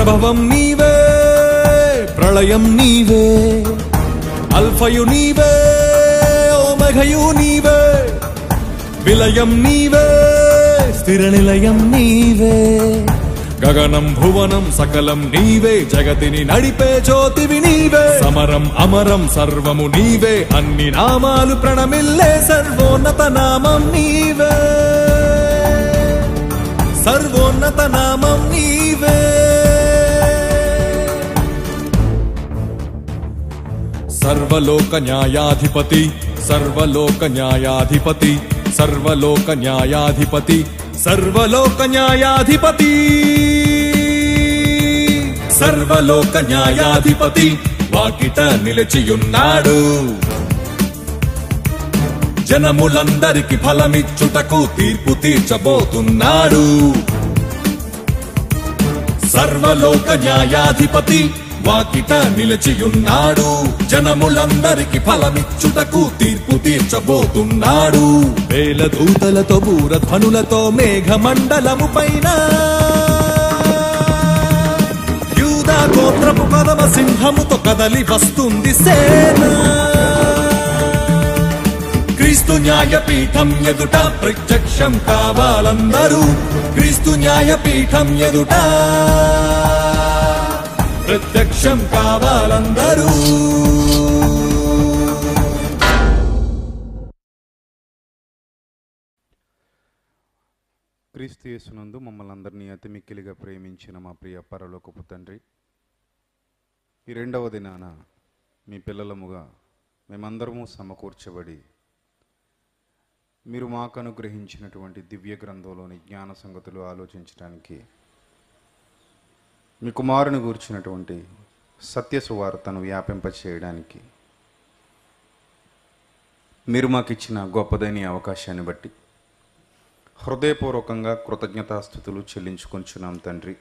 ప్రభవం నీవే ప్రళయం నీవే అల్ఫయు నీవే ఓమఘయు నీవే విలయం నీవే స్థిర నిలయం నీవే గగనం భువనం సకలం నీవే జగతిని నడిపే జ్యోతివి నీవే సమరం అమరం సర్వము నీవే అన్ని నామాలు ప్రణమిల్లే సర్వోన్నత నామం నీవే సర్వోన్నత నామం నీవే సర్వలోక న్యాయాధిపతి సర్వలోక న్యాయాధిపతి సర్వలోక న్యాయాధిపతి సర్వలోక న్యాయాధిపతి సర్వలోక న్యాయాధిపతి వాకిట నిలిచియున్నాడు జనములందరికి ఫలమిచ్చుటకు తీర్పు తీర్చబోతున్నాడు సర్వలోక న్యాయాధిపతి వాకిట నిలిచియున్నాడు జనములందరికి ఫలమిచ్చుటకు తీర్పు తీర్చబోతున్నాడు వేల దూతలతో బూరధ్వనులతో మేఘమండలము పైన యూదా గోత్రపు కదమ సింహముతో కదలి వస్తుంది సేన క్రీస్తు న్యాయపీఠం ఎదుట ప్రత్యక్షం కావాలందరూ క్రీస్తు న్యాయపీఠం ఎదుట ప్రత్యక్షం కావాలందరూ క్రీస్తు యేసునందు మమ్మల్ని అందరినీ అతి మిక్కిలిగా ప్రేమించిన మా ప్రియ పరలోకపు తండ్రి ఈ రెండవ దినాన మీ పిల్లలముగా మేమందరము సమకూర్చబడి మీరు మాకు అనుగ్రహించినటువంటి దివ్య గ్రంథంలోని జ్ఞాన సంగతులు ఆలోచించడానికి మీ కుమారుని గూర్చినటువంటి సత్య సువార్తను వ్యాపింప చేయడానికి మీరు మాకు ఇచ్చిన గొప్పదైన ఈ అవకాశాన్ని బట్టి హృదయపూర్వకంగా కృతజ్ఞతాస్థుతులు చెల్లించుకొంచున్నాం తండ్రి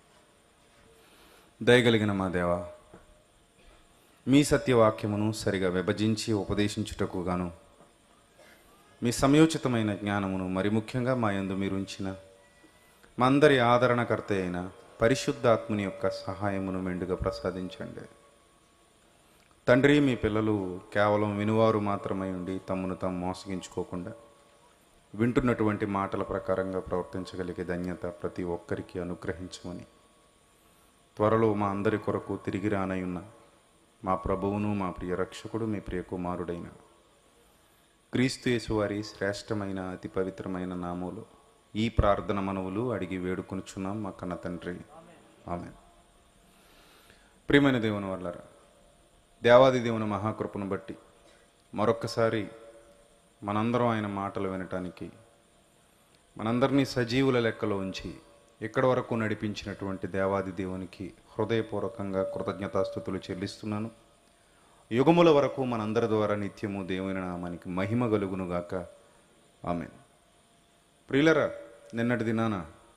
దయగలిగిన మా దేవ మీ సత్యవాక్యమును సరిగా విభజించి ఉపదేశించుటకు గాను మీ సమయోచితమైన జ్ఞానమును మరి ముఖ్యంగా మా యందు మీరు ఉంచిన మా అందరి ఆదరణకర్త అయిన పరిశుద్ధాత్ముని యొక్క సహాయమును మెండుగా ప్రసాదించండి తండ్రి మీ పిల్లలు కేవలం వినువారు మాత్రమై ఉండి తమను తాము మోసగించుకోకుండా వింటున్నటువంటి మాటల ప్రకారంగా ప్రవర్తించగలిగే ధన్యత ప్రతి ఒక్కరికి అనుగ్రహించమని త్వరలో మా అందరి కొరకు తిరిగి రానయున్న మా ప్రభువును మా ప్రియ రక్షకుడు మీ ప్రియ కుమారుడైన క్రీస్తు యేసు వారి శ్రేష్టమైన అతి పవిత్రమైన నామములు ఈ ప్రార్థన మనవులు అడిగి వేడుకొనుచున్నాం మా కన్న తండ్రి ఆమె ప్రియమైన దేవుని వల్లరా దేవాది దేవుని మహాకృపను బట్టి మరొక్కసారి మనందరం ఆయన మాటలు వినటానికి మనందరినీ సజీవుల లెక్కలో ఉంచి ఇక్కడి వరకు నడిపించినటువంటి దేవాది దేవునికి హృదయపూర్వకంగా కృతజ్ఞతాస్థుతులు చెల్లిస్తున్నాను యుగముల వరకు మనందరి ద్వారా నిత్యము దేవుని నామానికి మహిమ కలుగునుగాక ఆమె ప్రియులరా నిన్నటి దినాన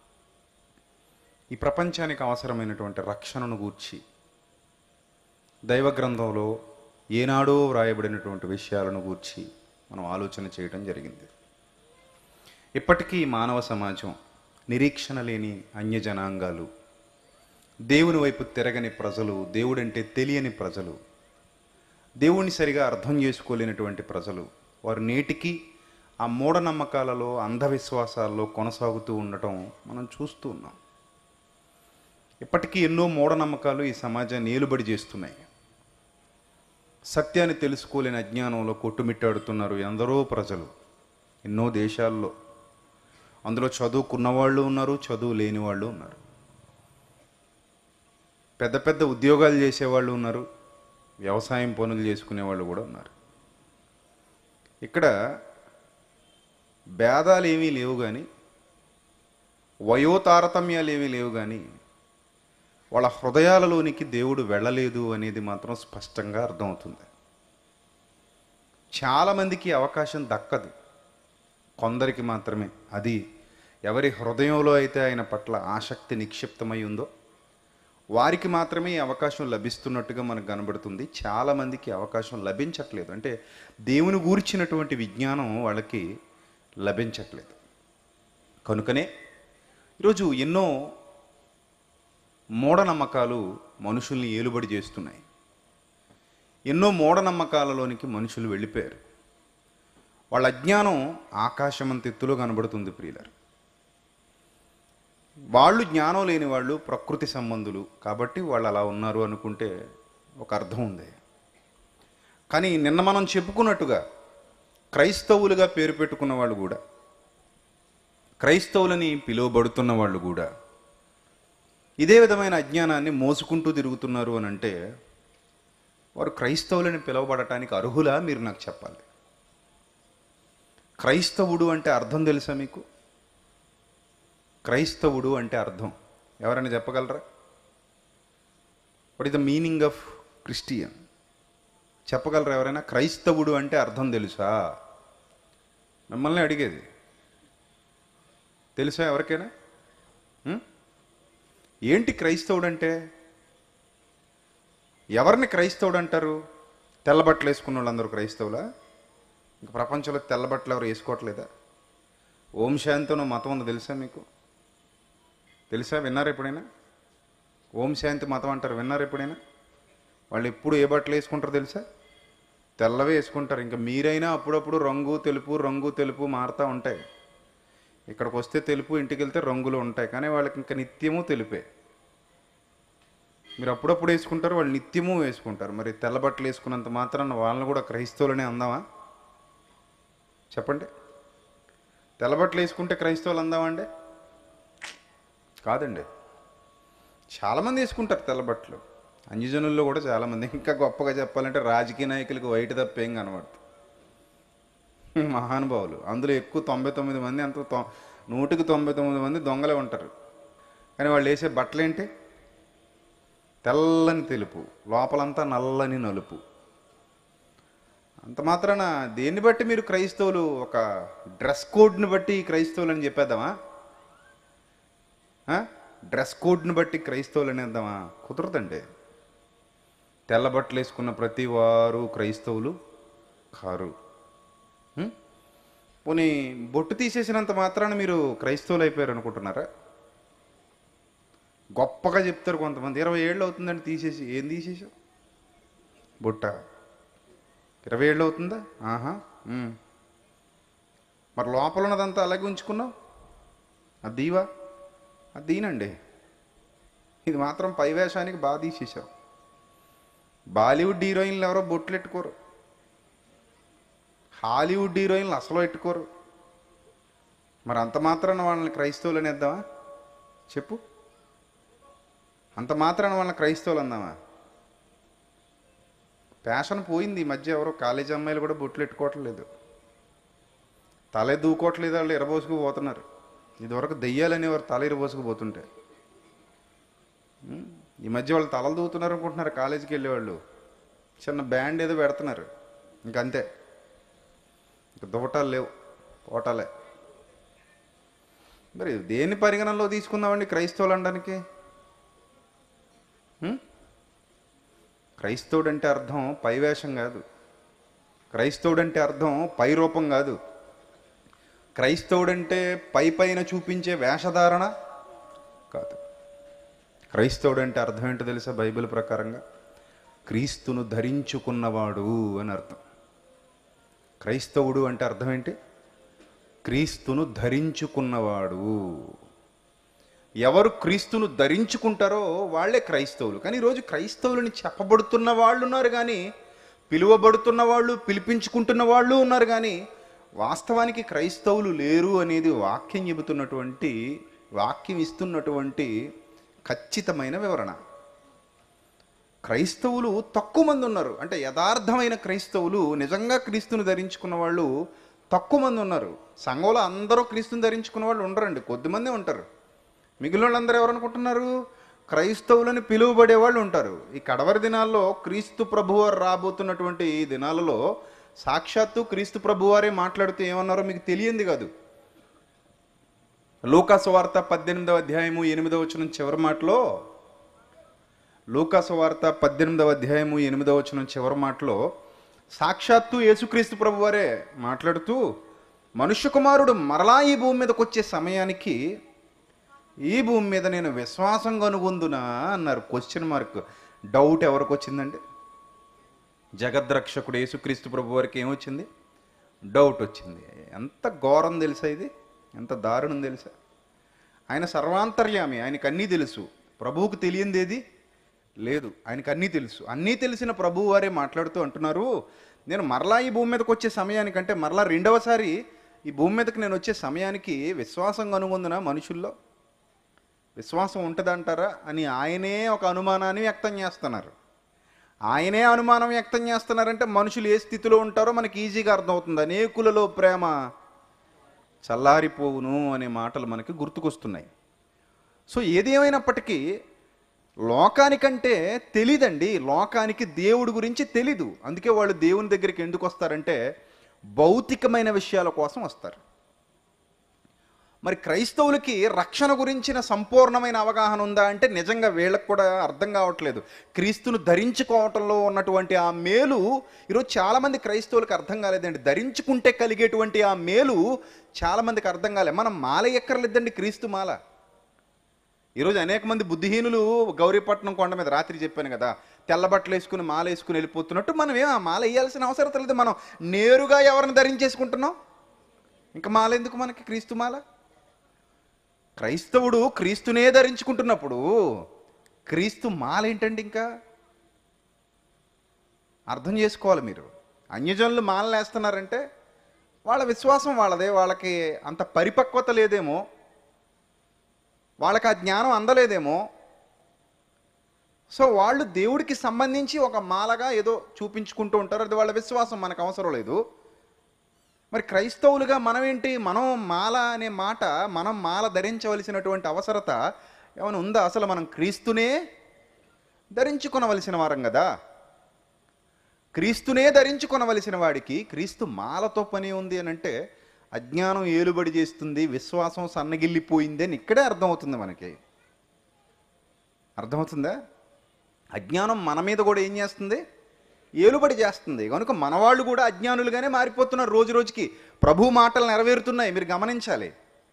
ఈ ప్రపంచానికి అవసరమైనటువంటి రక్షణను గూర్చి దైవ గ్రంథంలో ఏనాడో వ్రాయబడినటువంటి విషయాలను గూర్చి మనం ఆలోచన చేయడం జరిగింది ఇప్పటికీ మానవ సమాజం నిరీక్షణ లేని అన్య జనాంగాలు దేవుని వైపు తిరగని ప్రజలు దేవుడంటే తెలియని ప్రజలు దేవుణ్ణి సరిగా అర్థం చేసుకోలేనటువంటి ప్రజలు వారు నేటికి ఆ మూఢనమ్మకాలలో అంధవిశ్వాసాల్లో కొనసాగుతూ ఉండటం మనం చూస్తూ ఉన్నాం ఇప్పటికీ ఎన్నో మూఢనమ్మకాలు ఈ సమాజాన్ని ఏలుబడి చేస్తున్నాయి సత్యాన్ని తెలుసుకోలేని అజ్ఞానంలో కొట్టుమిట్టాడుతున్నారు ఎందరో ప్రజలు ఎన్నో దేశాల్లో అందులో చదువుకున్న వాళ్ళు ఉన్నారు చదువు లేని వాళ్ళు ఉన్నారు పెద్ద పెద్ద ఉద్యోగాలు చేసేవాళ్ళు ఉన్నారు వ్యవసాయం పనులు చేసుకునే వాళ్ళు కూడా ఉన్నారు ఇక్కడ భేదాలు ఏమీ లేవు కానీ వయో తారతమ్యాలు ఏమీ లేవు కానీ వాళ్ళ హృదయాలలోనికి దేవుడు వెళ్ళలేదు అనేది మాత్రం స్పష్టంగా అర్థమవుతుంది చాలామందికి ఈ అవకాశం దక్కదు కొందరికి మాత్రమే అది ఎవరి హృదయంలో అయితే ఆయన పట్ల ఆసక్తి నిక్షిప్తమై ఉందో వారికి మాత్రమే ఈ అవకాశం లభిస్తున్నట్టుగా మనకు కనబడుతుంది చాలామందికి ఈ అవకాశం లభించట్లేదు అంటే దేవుని గూర్చినటువంటి విజ్ఞానం వాళ్ళకి లభించట్లేదు కనుకనే ఈరోజు ఎన్నో మూఢనమ్మకాలు మనుషుల్ని ఏలుబడి చేస్తున్నాయి ఎన్నో మూఢనమ్మకాలలోనికి మనుషులు వెళ్ళిపోయారు వాళ్ళ అజ్ఞానం ఆకాశమంత ఎత్తులో కనబడుతుంది ప్రియులరు వాళ్ళు జ్ఞానం లేని వాళ్ళు ప్రకృతి సంబంధులు కాబట్టి వాళ్ళు అలా ఉన్నారు అనుకుంటే ఒక అర్థం ఉంది కానీ నిన్న మనం చెప్పుకున్నట్టుగా క్రైస్తవులుగా పేరు పెట్టుకున్న వాళ్ళు కూడా క్రైస్తవులని పిలువబడుతున్న వాళ్ళు కూడా ఇదే విధమైన అజ్ఞానాన్ని మోసుకుంటూ తిరుగుతున్నారు అని అంటే వారు క్రైస్తవులని పిలువబడటానికి అర్హులా మీరు నాకు చెప్పాలి క్రైస్తవుడు అంటే అర్థం తెలుసా మీకు క్రైస్తవుడు అంటే అర్థం ఎవరైనా చెప్పగలరా what is the meaning of Christian చెప్పగలరా ఎవరైనా క్రైస్తవుడు అంటే అర్థం తెలుసా మిమ్మల్ని అడిగేది తెలుసా ఎవరికైనా ఉం? ఏంటి క్రైస్తవుడు అంటే ఎవరిని క్రైస్తవుడు అంటారు తెల్లబట్టలు వేసుకున్న వాళ్ళందరూ క్రైస్తవులా ఇంకా ప్రపంచంలో తెల్లబట్టలు ఎవరు వేసుకోవట్లేదా ఓం శాంతినో మతం ఉందో తెలుసా మీకు తెలుసా విన్నారా ఎప్పుడైనా ఓం శాంతి మతం అంటారు విన్నారా ఎప్పుడైనా వాళ్ళు ఎప్పుడు ఏ బట్టలు వేసుకుంటారో తెలుసా తెల్లవే వేసుకుంటారు ఇంకా మీరైనా అప్పుడప్పుడు రంగు తెలుపు రంగు తెలుపు మారుతూ ఉంటాయి ఇక్కడికి వస్తే తెలుపు ఇంటికి వెళ్తే రంగులు ఉంటాయి కానీ వాళ్ళకి ఇంకా నిత్యము తెలుపే మీరు అప్పుడప్పుడు వేసుకుంటారు వాళ్ళు నిత్యము వేసుకుంటారు మరి తెల్ల బట్టలు వేసుకున్నంత మాత్రాన వాళ్ళని కూడా క్రైస్తవులనే అందామా చెప్పండి తెల్ల బట్టలు వేసుకుంటే క్రైస్తవులు అందామా అండి కాదండి చాలామంది వేసుకుంటారు తెల్ల బట్టలు అన్యజనుల్లో కూడా చాలామంది ఇంకా గొప్పగా చెప్పాలంటే రాజకీయ నాయకులకు వైట్ తప్పేం కనబడుతుంది మహానుభావులు అందులో ఎక్కువ తొంభై తొమ్మిది మంది అంత తొ- నూటికి తొంభై తొమ్మిది మంది దొంగలే ఉంటారు కానీ వాళ్ళు వేసే బట్టలు ఏంటి తెల్లని తెలుపు లోపలంతా నల్లని నలుపు అంత మాత్రాన దేన్ని బట్టి మీరు క్రైస్తవులు ఒక డ్రెస్ కోడ్ని బట్టి క్రైస్తవులు అని చెప్పేద్దామా ఆ? డ్రెస్ కోడ్ని బట్టి క్రైస్తవులు అనేద్దామా కుదరదండి తెల్ల బట్టలు వేసుకున్న ప్రతి వారు క్రైస్తవులు కారు ఉం? పోనీ బొట్టు తీసేసినంత మాత్రాన మీరు క్రైస్తవులు అయిపోయారు అనుకుంటున్నారా గొప్పగా చెప్తారు కొంతమంది ఇరవై ఏళ్ళు అవుతుందండి తీసేసి ఏం తీసేసావు బుట్ట ఇరవై ఏళ్ళు అవుతుందా ఆహా ఉం. మరి లోపల ఉన్నదంతా అలాగే ఉంచుకున్నావు అది దీవా అది దీనండి ఇది మాత్రం పై వేషానికి బాగా తీసేసావు బాలీవుడ్ హీరోయిన్లు ఎవరో బొట్లు ఎట్టుకోరు హాలీవుడ్ హీరోయిన్లు అసలు ఎట్టుకోరు మరి అంత మాత్రాన వాళ్ళని క్రైస్తవులు అనేద్దామా చెప్పు అంత మాత్రాన వాళ్ళని క్రైస్తవులు అందామా ఫ్యాషన్ పోయింది ఈ మధ్య ఎవరో కాలేజీ అమ్మాయిలు కూడా బొట్లు ఎట్టుకోవట్లేదు తలే దూకోవట్లేదు వాళ్ళు ఎరబోసుకు పోతున్నారు ఇదివరకు దెయ్యాలనేవారు తల ఎరబోసుకు పోతుంటే ఉం? ఈ మధ్య వాళ్ళు తలలు దూతున్నారు అనుకుంటున్నారు కాలేజీకి వెళ్ళేవాళ్ళు చిన్న బ్యాండ్ ఏదో పెడుతున్నారు ఇంకంతే ఇంక దువటాలు లేవు పోటాలే మరి దేన్ని పరిగణనలో తీసుకుందామండి క్రైస్తవులు అనడానికి ఉం? క్రైస్తవుడు అంటే అర్థం పైవేషం కాదు క్రైస్తవుడు అంటే అర్థం పై రూపం కాదు క్రైస్తవుడంటే పై పైన చూపించే వేషధారణ కాదు క్రైస్తవుడు అంటే అర్థం ఏంటో తెలుసా బైబిల్ ప్రకారంగా క్రీస్తును ధరించుకున్నవాడు అని అర్థం క్రైస్తవుడు అంటే అర్థం ఏంటి క్రీస్తును ధరించుకున్నవాడు ఎవరు క్రీస్తును ధరించుకుంటారో వాళ్ళే క్రైస్తవులు కానీ ఈరోజు క్రైస్తవులని చెప్పబడుతున్న వాళ్ళు ఉన్నారు కానీ పిలువబడుతున్న వాళ్ళు పిలిపించుకుంటున్న వాళ్ళు ఉన్నారు కానీ వాస్తవానికి క్రైస్తవులు లేరు అనేది వాక్యం చెబుతున్నటువంటి వాక్యం ఇస్తున్నటువంటి ఖచ్చితమైన వివరణ క్రైస్తవులు తక్కువ మంది ఉన్నారు అంటే యథార్థమైన క్రైస్తవులు నిజంగా క్రీస్తుని ధరించుకున్న వాళ్ళు తక్కువ మంది ఉన్నారు సంఘంలో అందరూ క్రీస్తుని ధరించుకున్న వాళ్ళు ఉండరండి కొద్దిమందే ఉంటారు మిగిలిన వాళ్ళందరూ ఎవరు అనుకుంటున్నారు క్రైస్తవులని పిలువబడే వాళ్ళు ఉంటారు ఈ కడవరి దినాల్లో క్రీస్తు ప్రభువారు రాబోతున్నటువంటి ఈ దినాలలో సాక్షాత్తు క్రీస్తు ప్రభువారే మాట్లాడుతూ ఏమన్నారో మీకు తెలియంది కాదు లూకాసు వార్త పద్దెనిమిదవ అధ్యాయము ఎనిమిదవ వచనం చివరి మాటలో లూకాసు వార్త పద్దెనిమిదవ అధ్యాయము ఎనిమిదవ వచనం చివరి మాటలో సాక్షాత్తు యేసుక్రీస్తు ప్రభువారే మాట్లాడుతూ మనుష్య కుమారుడు మరలా ఈ భూమి మీదకి వచ్చే సమయానికి ఈ భూమి మీద నేను విశ్వాసం కనుగొందునా అన్నారు క్వశ్చన్ మార్క్ డౌట్ ఎవరికి వచ్చిందండి జగద్రక్షకుడు యేసుక్రీస్తు ప్రభు వారికి ఏమొచ్చింది డౌట్ వచ్చింది ఎంత ఘోరం తెలుసా ఇది ఎంత దారుణం తెలుసా ఆయన సర్వాంతర్యామి ఆయనకు అన్నీ తెలుసు ప్రభువుకు తెలియంది ఏది లేదు ఆయనకు అన్నీ తెలుసు అన్నీ తెలిసిన ప్రభువు వారే మాట్లాడుతూ అంటున్నారు నేను మరలా ఈ భూమి మీదకి వచ్చే సమయానికంటే మరలా రెండవసారి ఈ భూమి మీదకి నేను వచ్చే సమయానికి విశ్వాసం కనుగొందున మనుషుల్లో విశ్వాసం ఉంటుందంటారా అని ఆయనే ఒక అనుమానాన్ని వ్యక్తం చేస్తున్నారు ఆయనే అనుమానం వ్యక్తం చేస్తున్నారంటే మనుషులు ఏ స్థితిలో ఉంటారో మనకి ఈజీగా అర్థమవుతుంది అనేకులలో ప్రేమ చల్లారిపోవును అనే మాటలు మనకి గుర్తుకొస్తున్నాయి సో ఏది ఏమైనప్పటికీ లోకానికంటే తెలీదండి లోకానికి దేవుడి గురించి తెలీదు అందుకే వాళ్ళు దేవుని దగ్గరికి ఎందుకు వస్తారంటే భౌతికమైన విషయాల కోసం వస్తారు మరి క్రైస్తవులకి రక్షణ గురించిన సంపూర్ణమైన అవగాహన ఉందా అంటే నిజంగా వీళ్ళకి కూడా అర్థం కావట్లేదు క్రీస్తును ధరించుకోవటంలో ఉన్నటువంటి ఆ మేలు ఈరోజు చాలామంది క్రైస్తవులకు అర్థం కాలేదండి ధరించుకుంటే కలిగేటువంటి ఆ మేలు చాలామందికి అర్థం కాలే మనం మాల ఎక్కర్లేదండి క్రీస్తు మాల ఈరోజు అనేక మంది బుద్ధిహీనులు గౌరీపట్నం కొండ మీద రాత్రి చెప్పాను కదా తెల్ల బట్టలు వేసుకుని మాల వేసుకుని వెళ్ళిపోతున్నట్టు మనం ఏం ఆ మాల వేయాల్సిన అవసరం లేదు మనం నేరుగా ఎవరిని ధరించేసుకుంటున్నాం ఇంకా మాల ఎందుకు మనకి క్రీస్తు మాల క్రైస్తవుడు క్రీస్తునే ధరించుకుంటున్నప్పుడు క్రీస్తు మాల ఏంటండి ఇంకా అర్థం చేసుకోవాలి మీరు అన్యజనులు మాలలు వేస్తున్నారంటే వాళ్ళ విశ్వాసం వాళ్ళదే వాళ్ళకి అంత పరిపక్వత లేదేమో వాళ్ళకి ఆ జ్ఞానం అందలేదేమో సో వాళ్ళు దేవుడికి సంబంధించి ఒక మాలగా ఏదో చూపించుకుంటూ ఉంటారు అది వాళ్ళ విశ్వాసం మనకు అవసరం లేదు మరి క్రైస్తవులుగా మనం ఏంటి మనం మాల అనే మాట మనం మాల ధరించవలసినటువంటి అవసరత ఏమైనా ఉందా అసలు మనం క్రీస్తునే ధరించుకొనవలసిన వారం కదా క్రీస్తునే ధరించుకొనవలసిన వాడికి క్రీస్తు మాలతో పని ఉంది అని అంటే అజ్ఞానం ఏలుబడి చేస్తుంది విశ్వాసం సన్నగిల్లిపోయింది అని ఇక్కడే అర్థమవుతుంది మనకి అర్థమవుతుందా అజ్ఞానం మన మీద కూడా ఏం చేస్తుంది ఏలుబడి చేస్తుంది కనుక మనవాళ్ళు కూడా అజ్ఞానులుగానే మారిపోతున్నారు రోజు రోజుకి ప్రభు మాటలు నెరవేరుతున్నాయి మీరు గమనించాలి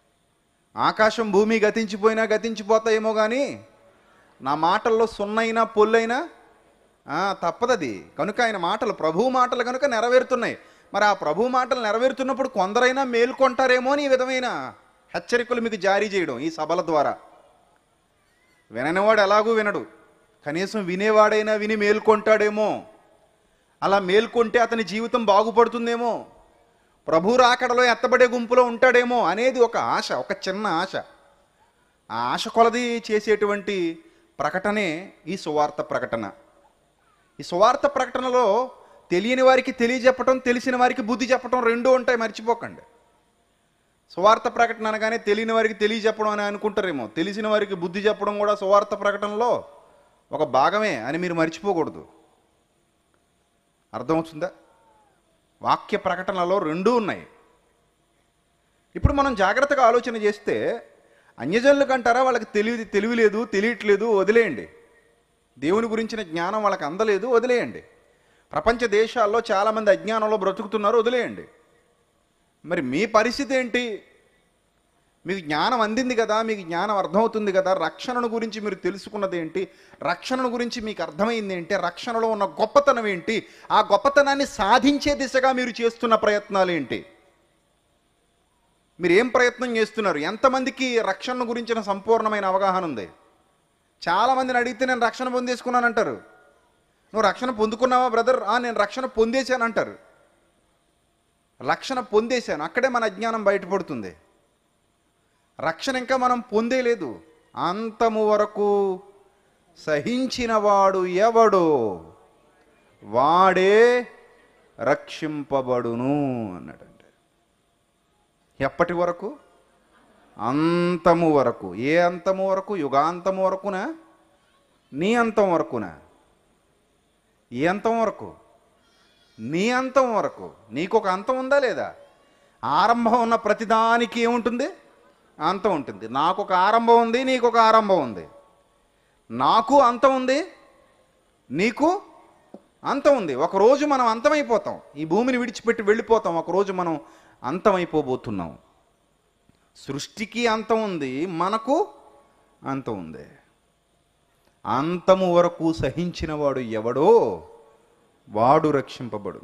ఆకాశం భూమి గతించిపోయినా గతించిపోతాయేమో కానీ నా మాటల్లో సున్నైనా పొల్లైనా ఆ, తప్పదది కనుక ఆయన మాటలు ప్రభు మాటలు కనుక నెరవేరుతున్నాయి మరి ఆ ప్రభు మాటలు నెరవేరుతున్నప్పుడు కొందరైనా మేల్కొంటారేమో అని ఈ విధమైన హెచ్చరికలు మీకు జారీ చేయడం ఈ సభల ద్వారా విననివాడు ఎలాగూ వినడు కనీసం వినేవాడైనా విని మేల్కొంటాడేమో అలా మేల్కొంటే అతని జీవితం బాగుపడుతుందేమో ప్రభు రాకడలో ఎత్తబడే గుంపులో ఉంటాడేమో అనేది ఒక ఆశ ఒక చిన్న ఆశ ఆ ఆశ కొలది చేసేటువంటి ప్రకటనే ఈ సువార్త ప్రకటన ఈ సువార్త ప్రకటనలో తెలియని వారికి తెలియజెప్పటం తెలిసిన వారికి బుద్ధి చెప్పటం రెండూ ఉంటాయి మర్చిపోకండి సువార్త ప్రకటన అనగానే తెలియని వారికి తెలియజెప్పడం అని అనుకుంటారేమో తెలిసిన వారికి బుద్ధి చెప్పడం కూడా సువార్త ప్రకటనలో ఒక భాగమే అని మీరు మర్చిపోకూడదు అర్థమవుతుందా వాక్య ప్రకటనలో రెండూ ఉన్నాయి ఇప్పుడు మనం జాగ్రత్తగా ఆలోచన చేస్తే అన్యజనులకు అంటారా వాళ్ళకి తెలివి తెలివి లేదు తెలియట్లేదు వదిలేయండి దేవుని గురించిన జ్ఞానం వాళ్ళకి అందలేదు వదిలేయండి ప్రపంచ దేశాల్లో చాలామంది అజ్ఞానంలో బ్రతుకుతున్నారు వదిలేయండి మరి మీ పరిస్థితి ఏంటి మీకు జ్ఞానం అందింది కదా మీకు జ్ఞానం అర్థమవుతుంది కదా రక్షణను గురించి మీరు తెలుసుకున్నది ఏంటి రక్షణను గురించి మీకు అర్థమైంది ఏంటి రక్షణలో ఉన్న గొప్పతనం ఏంటి ఆ గొప్పతనాన్ని సాధించే దిశగా మీరు చేస్తున్న ప్రయత్నాలు ఏంటి మీరు ఏం ప్రయత్నం చేస్తున్నారు ఎంతమందికి రక్షణ గురించిన సంపూర్ణమైన అవగాహన ఉంది చాలామందిని అడిగితే నేను రక్షణ పొందేసుకున్నాను అంటారు నువ్వు రక్షణ పొందుకున్నావా బ్రదర్ ఆ నేను రక్షణ పొందేశాను అంటారు రక్షణ పొందేశాను అక్కడే మన అజ్ఞానం బయటపడుతుంది రక్షణ ఇంకా మనం పొందేలేదు అంతము వరకు సహించినవాడు ఎవడో వాడే రక్షింపబడును అన్నాడంటే ఎప్పటి వరకు అంతము వరకు ఏ అంతము వరకు యుగాంతము వరకునా నీ అంతం వరకునా ఏ అంతం వరకు నీ అంతం వరకు నీకు ఒక అంతం ఉందా లేదా ఆరంభం ఉన్న ప్రతిదానికి ఏముంటుంది అంతం ఉంటుంది నాకు ఒక ఆరంభం ఉంది నీకు ఒక ఆరంభం ఉంది నాకు అంతం ఉంది నీకు అంతం ఉంది ఒకరోజు మనం అంతమైపోతాం ఈ భూమిని విడిచిపెట్టి వెళ్ళిపోతాం ఒకరోజు మనం అంతమైపోబోతున్నాం సృష్టికి అంతం ఉంది మనకు అంతం ఉంది అంతము వరకు సహించినవాడు ఎవడో వాడు రక్షింపబడు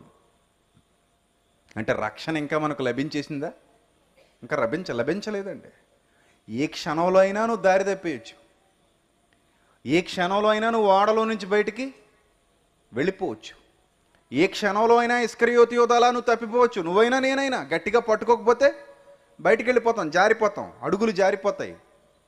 అంటే రక్షణ ఇంకా మనకు లభించేసిందా ఇంకా లభించ లభించలేదండి ఏ క్షణంలో అయినా నువ్వు దారి తప్పేయచ్చు ఏ క్షణంలో అయినా నువ్వు ఓడలో నుంచి బయటికి వెళ్ళిపోవచ్చు ఏ క్షణంలో అయినా ఇస్కరియోతి యోధాలా నువ్వు తప్పిపోవచ్చు నువ్వైనా నేనైనా గట్టిగా పట్టుకోకపోతే బయటికి వెళ్ళిపోతాం జారిపోతాం అడుగులు జారిపోతాయి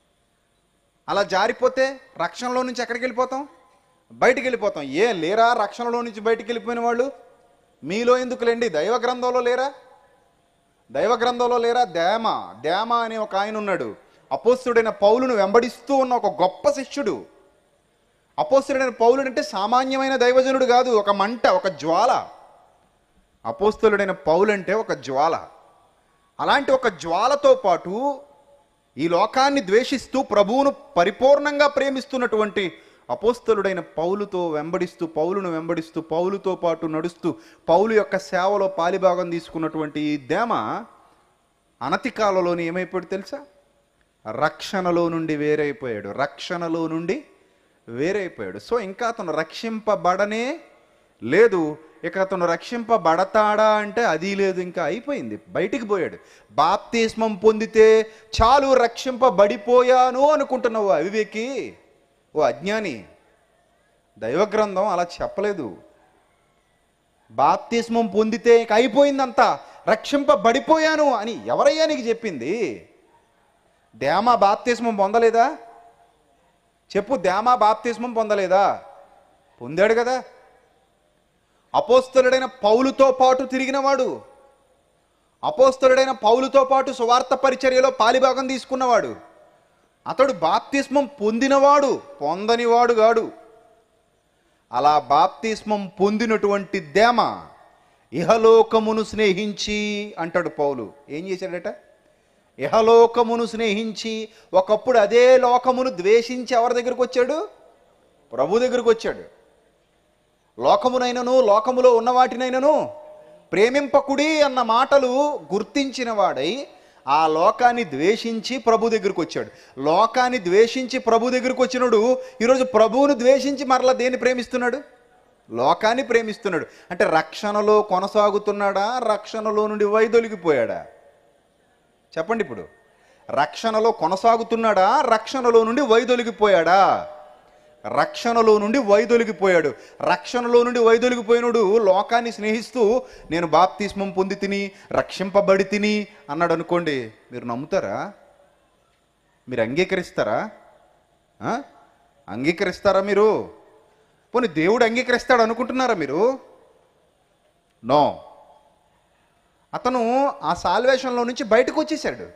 అలా జారిపోతే రక్షణలో నుంచి ఎక్కడికి వెళ్ళిపోతాం బయటికి వెళ్ళిపోతాం ఏ లేరా రక్షణలో నుంచి బయటికి వెళ్ళిపోయిన వాళ్ళు మీలో ఎందుకులేండి దైవ గ్రంథంలో లేరా దైవ గ్రంథంలో లేరా దేమ దేమ అనే ఒక ఆయన ఉన్నాడు అపోస్తుడైన పౌలును వెంబడిస్తూ ఉన్న ఒక గొప్ప శిష్యుడు అపోస్తుడైన పౌలుడు అంటే సామాన్యమైన దైవజనుడు కాదు ఒక మంట ఒక జ్వాల అపోస్తులుడైన పౌలు అంటే ఒక జ్వాల అలాంటి ఒక జ్వాలతో పాటు ఈ లోకాన్ని ద్వేషిస్తూ ప్రభువును పరిపూర్ణంగా ప్రేమిస్తున్నటువంటి అపోస్తలుడైన పౌలుతో వెంబడిస్తూ పౌలును వెంబడిస్తూ పౌలుతో పాటు నడుస్తూ పౌలు యొక్క సేవలో పాలిభాగం తీసుకున్నటువంటి ఈ దేమ అనతి కాలంలోని ఏమైపోయాడు తెలుసా రక్షణలో నుండి వేరైపోయాడు రక్షణలో నుండి వేరైపోయాడు సో ఇంకా అతను రక్షింపబడనే లేదు ఇక అతను రక్షింపబడతాడా అంటే అది లేదు ఇంకా అయిపోయింది బయటికి పోయాడు బాప్తిస్మం పొందితే చాలు రక్షింపబడిపోయాను అనుకుంటున్నావు అవివేకి ఓ అజ్ఞాని దైవగ్రంథం అలా చెప్పలేదు బాప్తిస్మం పొందితే ఇక అయిపోయిందంతా రక్షింపబడిపోయాను అని ఎవరయ్యా నీకు చెప్పింది దేమా బాప్తిస్మం పొందలేదా చెప్పు దేమా బాప్తిస్మం పొందలేదా పొందాడు కదా అపోస్తలుడైన పౌలుతో పాటు తిరిగినవాడు అపోస్తలుడైన పౌలుతో పాటు సువార్త పరిచర్యలో పాలిభాగం తీసుకున్నవాడు అతడు బాప్తిస్మం పొందినవాడు పొందనివాడు గాడు అలా బాప్తిస్మం పొందినటువంటి దేమ ఇహలోకమును స్నేహించి అంటాడు పౌలు ఏం చేశాడట ఇహలోకమును స్నేహించి ఒకప్పుడు అదే లోకమును ద్వేషించి ఎవరి దగ్గరకు వచ్చాడు ప్రభు దగ్గరకు వచ్చాడు లోకమునైనను లోకములో ఉన్న వాటినైనను ప్రేమింపకుడి అన్న మాటలు గుర్తించిన వాడై ఆ లోకాన్ని ద్వేషించి ప్రభు దగ్గరికి వచ్చాడు లోకాన్ని ద్వేషించి ప్రభు దగ్గరికి వచ్చినడు ఈరోజు ప్రభువును ద్వేషించి మరలా దేన్ని ప్రేమిస్తున్నాడు లోకాన్ని ప్రేమిస్తున్నాడు అంటే రక్షణలో కొనసాగుతున్నాడా రక్షణలో నుండి వైదొలిగిపోయాడా చెప్పండి ఇప్పుడు రక్షణలో కొనసాగుతున్నాడా రక్షణలో నుండి వైదొలిగిపోయాడా రక్షణలో నుండి వైదొలిగిపోయాడు రక్షణలో నుండి వైదొలిగిపోయినడు లోకాన్ని స్నేహిస్తూ నేను బాప్తిస్మం పొంది తిని రక్షింపబడి తిని అన్నాడు అనుకోండి మీరు నమ్ముతారా మీరు అంగీకరిస్తారా ఆ? అంగీకరిస్తారా మీరు పోనీ దేవుడు అంగీకరిస్తాడు అనుకుంటున్నారా మీరు నో అతను ఆ సాల్వేషన్లో నుంచి బయటకు వచ్చేసాడు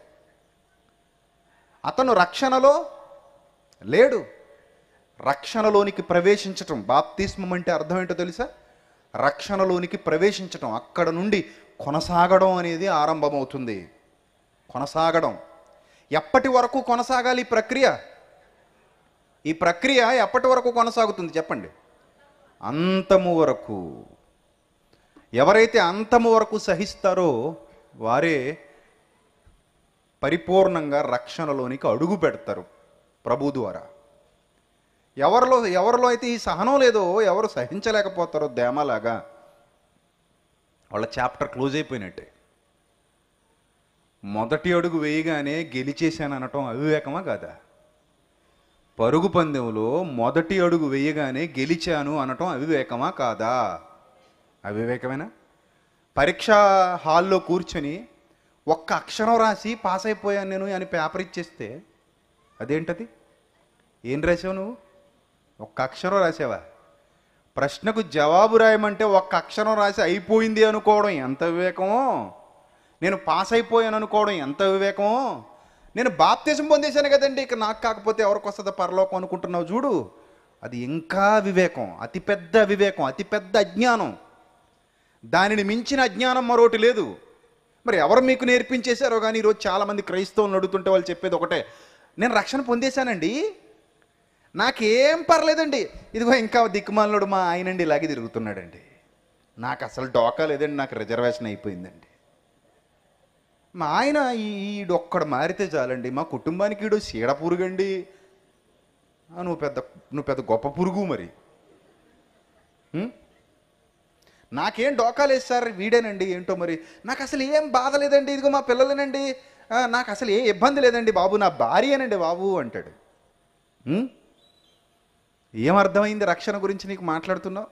అతను రక్షణలో లేడు రక్షణలోనికి ప్రవేశించటం బాప్తిస్మం అంటే అర్థం ఏంటో తెలుసా రక్షణలోనికి ప్రవేశించటం అక్కడ నుండి కొనసాగడం అనేది ఆరంభమవుతుంది కొనసాగడం ఎప్పటి వరకు కొనసాగాలి ఈ ప్రక్రియ ఈ ప్రక్రియ ఎప్పటి వరకు కొనసాగుతుంది చెప్పండి అంతము వరకు ఎవరైతే అంతము వరకు సహిస్తారో వారే పరిపూర్ణంగా రక్షణలోనికి అడుగు పెడతారు ప్రభు ద్వారా ఎవరిలో ఎవరిలో అయితే ఈ సహనం లేదో ఎవరు సహించలేకపోతారో దేమలాగా వాళ్ళ చాప్టర్ క్లోజ్ అయిపోయినట్టే మొదటి అడుగు వేయగానే గెలిచేశాను అనటం అవివేకమా కాదా పరుగు పందెంలో మొదటి అడుగు వేయగానే గెలిచాను అనటం అవివేకమా కాదా అవివేకమేనా పరీక్ష హాల్లో కూర్చొని ఒక్క అక్షరం రాసి పాస్ అయిపోయాను నేను అని పేపర్ ఇచ్చేస్తే అదేంటది ఏం రాసావు నువ్వు ఒక్క అక్షరం రాసావా ప్రశ్నకు జవాబు రాయమంటే ఒక్క అక్షరం రాసి అయిపోయింది అనుకోవడం ఎంత వివేకమో నేను పాస్ అయిపోయాను అనుకోవడం ఎంత వివేకమో నేను బాప్తీసం పొందేశాను కదండి ఇక నాకు కాకపోతే ఎవరికి వస్తుందో పరలోకం అనుకుంటున్నావు చూడు అది ఇంకా వివేకం అతిపెద్ద వివేకం అతిపెద్ద అజ్ఞానం దానిని మించిన అజ్ఞానం మరోటి లేదు మరి ఎవరు మీకు నేర్పించేశారో కానీ ఈరోజు చాలామంది క్రైస్తవులను అడుగుతుంటే వాళ్ళు చెప్పేది ఒకటే నేను రక్షణ పొందేశానండి నాకేం పర్లేదండి ఇదిగో ఇంకా దిక్కుమాలనుడు మా ఆయనండి ఇలాగే తిరుగుతున్నాడండి నాకు అసలు డోకా లేదండి నాకు రిజర్వేషన్ అయిపోయిందండి మా ఆయన ఈ- ఈడొక్కడు మారితే చాలండి మా కుటుంబానికి ఈడు సీడ పురుగండి ఆ, నువ్వు పెద్ద నువ్వు పెద్ద గొప్ప పురుగు మరి ఉం? నాకేం డోకాలేదు సార్ వీడేనండి ఏంటో మరి నాకు అసలు ఏం బాధ లేదండి ఇదిగో మా పిల్లలేనండి ఆ, నాకు అసలు ఏ ఇబ్బంది లేదండి బాబు నా భార్యనండి బాబు అంటాడు ఉం? ఏమర్థమైంది రక్షణ గురించి నీకు మాట్లాడుతున్నావు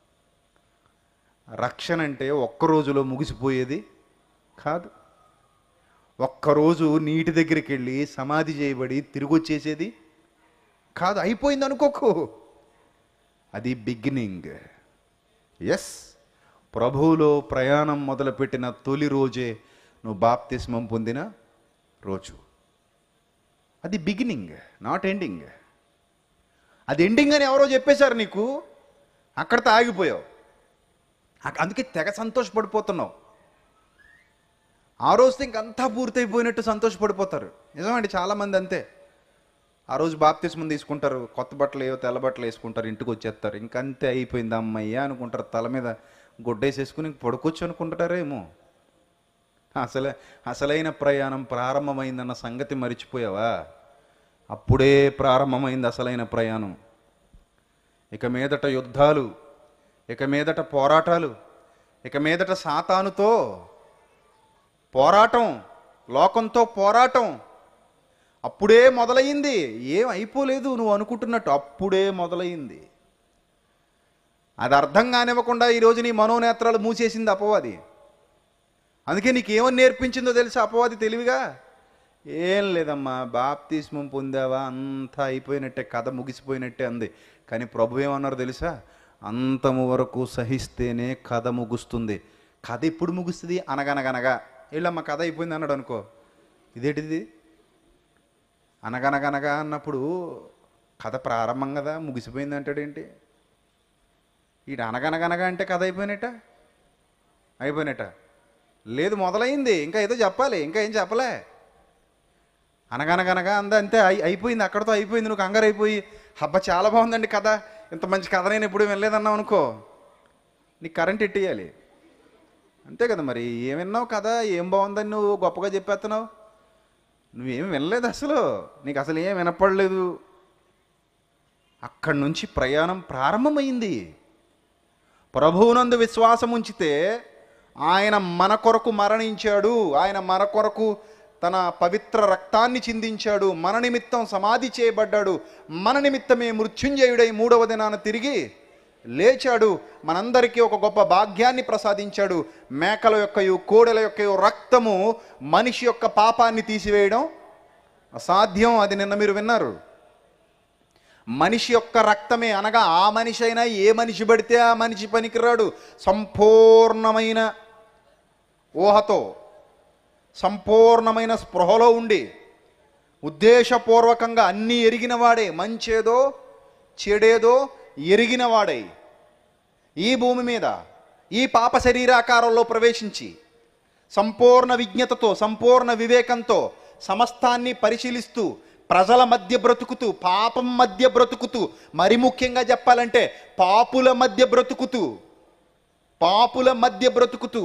రక్షణ అంటే ఒక్క రోజులో ముగిసిపోయేది కాదు ఒక్కరోజు నీటి దగ్గరికి వెళ్ళి సమాధి చేయబడి తిరిగి వచ్చేసేది కాదు అయిపోయింది అనుకోకు అది బిగినింగ్ ఎస్ ప్రభువులో ప్రయాణం మొదలుపెట్టిన తొలి రోజే నువ్వు బాప్తిస్మం పొందిన రోజు అది బిగినింగ్ నాట్ ఎండింగ్ అది ఎండింగ్ అని ఎవరో చెప్పేశారు నీకు అక్కడితో ఆగిపోయావు అక- అందుకే తెగ సంతోషపడిపోతున్నావు ఆ రోజుతో ఇంకంతా పూర్తయిపోయినట్టు సంతోషపడిపోతారు నిజమండి చాలామంది అంతే ఆ రోజు బాప్తిస్మం తీసుకుంటారు కొత్త బట్టలు ఏవో తెల్ల బట్టలు వేసుకుంటారు ఇంటికి వచ్చేస్తారు ఇంకంతే అయిపోయింది అమ్మయ్య అనుకుంటారు తల మీద గుడ్డేసేసుకుని ఇంక పడుకోవచ్చు అనుకుంటారేమో అసలే అసలైన ప్రయాణం ప్రారంభమైందన్న సంగతి మరిచిపోయావా అప్పుడే ప్రారంభమైంది అసలైన ప్రయాణం ఇక మీదట యుద్ధాలు ఇక మీదట పోరాటాలు ఇక మీదట సాతానుతో పోరాటం లోకంతో పోరాటం అప్పుడే మొదలయింది ఏం అయిపోలేదు నువ్వు అనుకుంటున్నట్టు అప్పుడే మొదలయింది అది అర్థం కానివ్వకుండా ఈరోజు నీ మనోనేత్రాలు మూసేసింది అపవాది అందుకే నీకు ఏమని నేర్పించిందో తెలుసా అపవాది తెలివిగా ఏం లేదమ్మా బాప్తిస్మం పొందావా అంతా అయిపోయినట్టే కథ ముగిసిపోయినట్టే అంది కానీ ప్రభు ఏమన్నారు తెలుసా అంతము వరకు సహిస్తేనే కథ ముగుస్తుంది కథ ఎప్పుడు ముగుస్తుంది అనగనగనగా వీళ్ళమ్మ కథ అయిపోయింది అన్నాడు అనుకో ఇదేంటిది అనగనగనగా అన్నప్పుడు కథ ప్రారంభం కదా ముగిసిపోయింది అంటాడేంటి ఈడు అనగనగనగా అంటే కథ అయిపోయినట్ట అయిపోయినట్ట లేదు మొదలైంది ఇంకా ఏదో చెప్పాలి ఇంకా ఏం చెప్పలే అనగనగనగా అంద అంతే అయి అయిపోయింది అక్కడతో అయిపోయింది నువ్వు కంగారు అయిపోయి హబ్బ చాలా బాగుందండి కథ ఇంత మంచి కథ నేను ఎప్పుడు వినలేదన్నావు అనుకో నీకు కరెంట్ ఎట్టేయాలి అంతే కదా మరి ఏం విన్నావు కదా ఏం బాగుందని నువ్వు గొప్పగా చెప్పేస్తున్నావు నువ్వేం వినలేదు అసలు నీకు అసలు ఏం వినపడలేదు అక్కడి నుంచి ప్రయాణం ప్రారంభమైంది ప్రభువునందు విశ్వాసం ఉంచితే ఆయన మన కొరకు మరణించాడు ఆయన మన కొరకు తన పవిత్ర రక్తాన్ని చిందించాడు మన నిమిత్తం సమాధి చేయబడ్డాడు మన నిమిత్తమే మృత్యుంజయుడై మూడవ దినాన తిరిగి లేచాడు మనందరికీ ఒక గొప్ప భాగ్యాన్ని ప్రసాదించాడు మేకల యొక్కయు కోడెల యొక్కయు రక్తము మనిషి యొక్క పాపాన్ని తీసివేయడం అసాధ్యం అది నిన్న మీరు విన్నారు మనిషి యొక్క రక్తమే అనగా ఆ మనిషి అయినా ఏ మనిషి పడితే ఆ మనిషి పనికిరాడు సంపూర్ణమైన ఊహతో సంపూర్ణమైన స్పృహలో ఉండి ఉద్దేశపూర్వకంగా అన్నీ ఎరిగినవాడే మంచేదో చెడేదో ఎరిగినవాడై ఈ భూమి మీద ఈ పాప శరీరాకారంలో ప్రవేశించి సంపూర్ణ విజ్ఞతతో సంపూర్ణ వివేకంతో సమస్తాన్ని పరిశీలిస్తూ ప్రజల మధ్య బ్రతుకుతూ పాపం మధ్య బ్రతుకుతూ మరి ముఖ్యంగా చెప్పాలంటే పాపుల మధ్య బ్రతుకుతూ పాపుల మధ్య బ్రతుకుతూ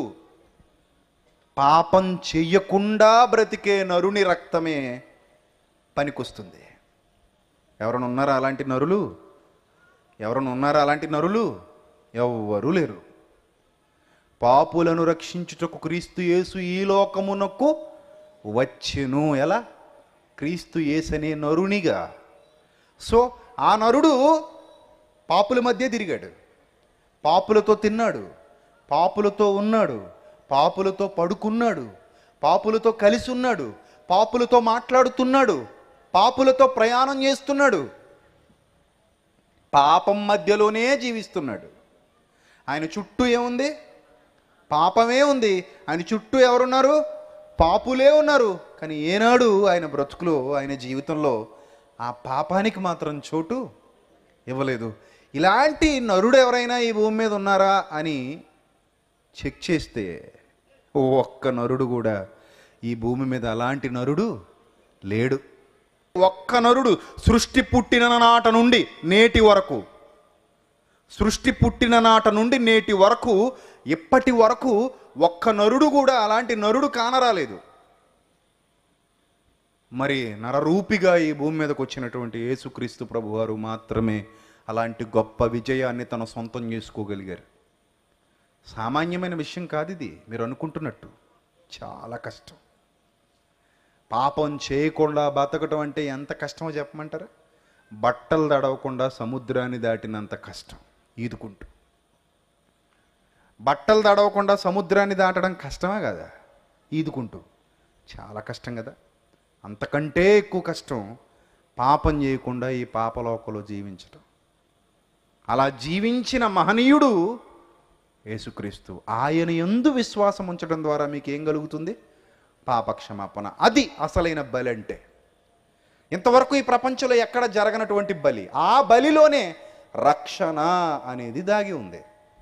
పాపం చెయ్యకుండా బ్రతికే నరుని రక్తమే పనికొస్తుంది ఎవరైనా ఉన్నారా అలాంటి నరులు ఎవరైనా ఉన్నారా అలాంటి నరులు ఎవ్వరూ లేరు పాపులను రక్షించుటకు క్రీస్తు యేసు ఈ లోకమునకు వచ్చెను ఎలా క్రీస్తు యేసనే నరునిగా సో ఆ నరుడు పాపుల మధ్య తిరిగాడు పాపులతో తిన్నాడు పాపులతో ఉన్నాడు పాపులతో పడుకున్నాడు పాపులతో కలిసి ఉన్నాడు పాపులతో మాట్లాడుతున్నాడు పాపులతో ప్రయాణం చేస్తున్నాడు పాపం మధ్యలోనే జీవిస్తున్నాడు ఆయన చుట్టూ ఏముంది పాపమే ఉంది ఆయన చుట్టూ ఎవరున్నారు పాపులే ఉన్నారు కానీ ఏనాడు ఆయన బ్రతుకులో ఆయన జీవితంలో ఆ పాపానికి మాత్రం చోటు ఇవ్వలేదు ఇలాంటి నరుడు ఎవరైనా ఈ భూమి మీద ఉన్నారా అని చెక్ చేస్తే ఒక్క నరుడు కూడా ఈ భూమి మీద అలాంటి నరుడు లేడు ఒక్క నరుడు సృష్టి పుట్టిన నాట నుండి నేటి వరకు సృష్టి పుట్టిన నాట నుండి నేటి వరకు ఇప్పటి వరకు ఒక్క నరుడు కూడా అలాంటి నరుడు కానరాలేదు మరి నరరూపిగా ఈ భూమి మీదకి వచ్చినటువంటి యేసుక్రీస్తు ప్రభువారు మాత్రమే అలాంటి గొప్ప విజయాన్ని తన సొంతం చేసుకోగలిగారు సామాన్యమైన విషయం కాదు ఇది మీరు అనుకుంటున్నట్టు చాలా కష్టం పాపం చేయకుండా బతకటం అంటే ఎంత కష్టమో చెప్పమంటారా బట్టలు తడవకుండా సముద్రాన్ని దాటినంత కష్టం ఈదుకుంటూ బట్టలు తడవకుండా సముద్రాన్ని దాటడం కష్టమే కదా ఈదుకుంటూ చాలా కష్టం కదా అంతకంటే ఎక్కువ కష్టం పాపం చేయకుండా ఈ పాపలోకలో జీవించటం అలా జీవించిన మహనీయుడు యేసుక్రీస్తు ఆయన ఎందు విశ్వాసం ఉంచడం ద్వారా మీకు ఏం కలుగుతుంది పాపక్షమాపణ అది అసలైన బలి అంటే ఇంతవరకు ఈ ప్రపంచంలో ఎక్కడ జరగనటువంటి బలి ఆ బలిలోనే రక్షణ అనేది దాగి ఉంది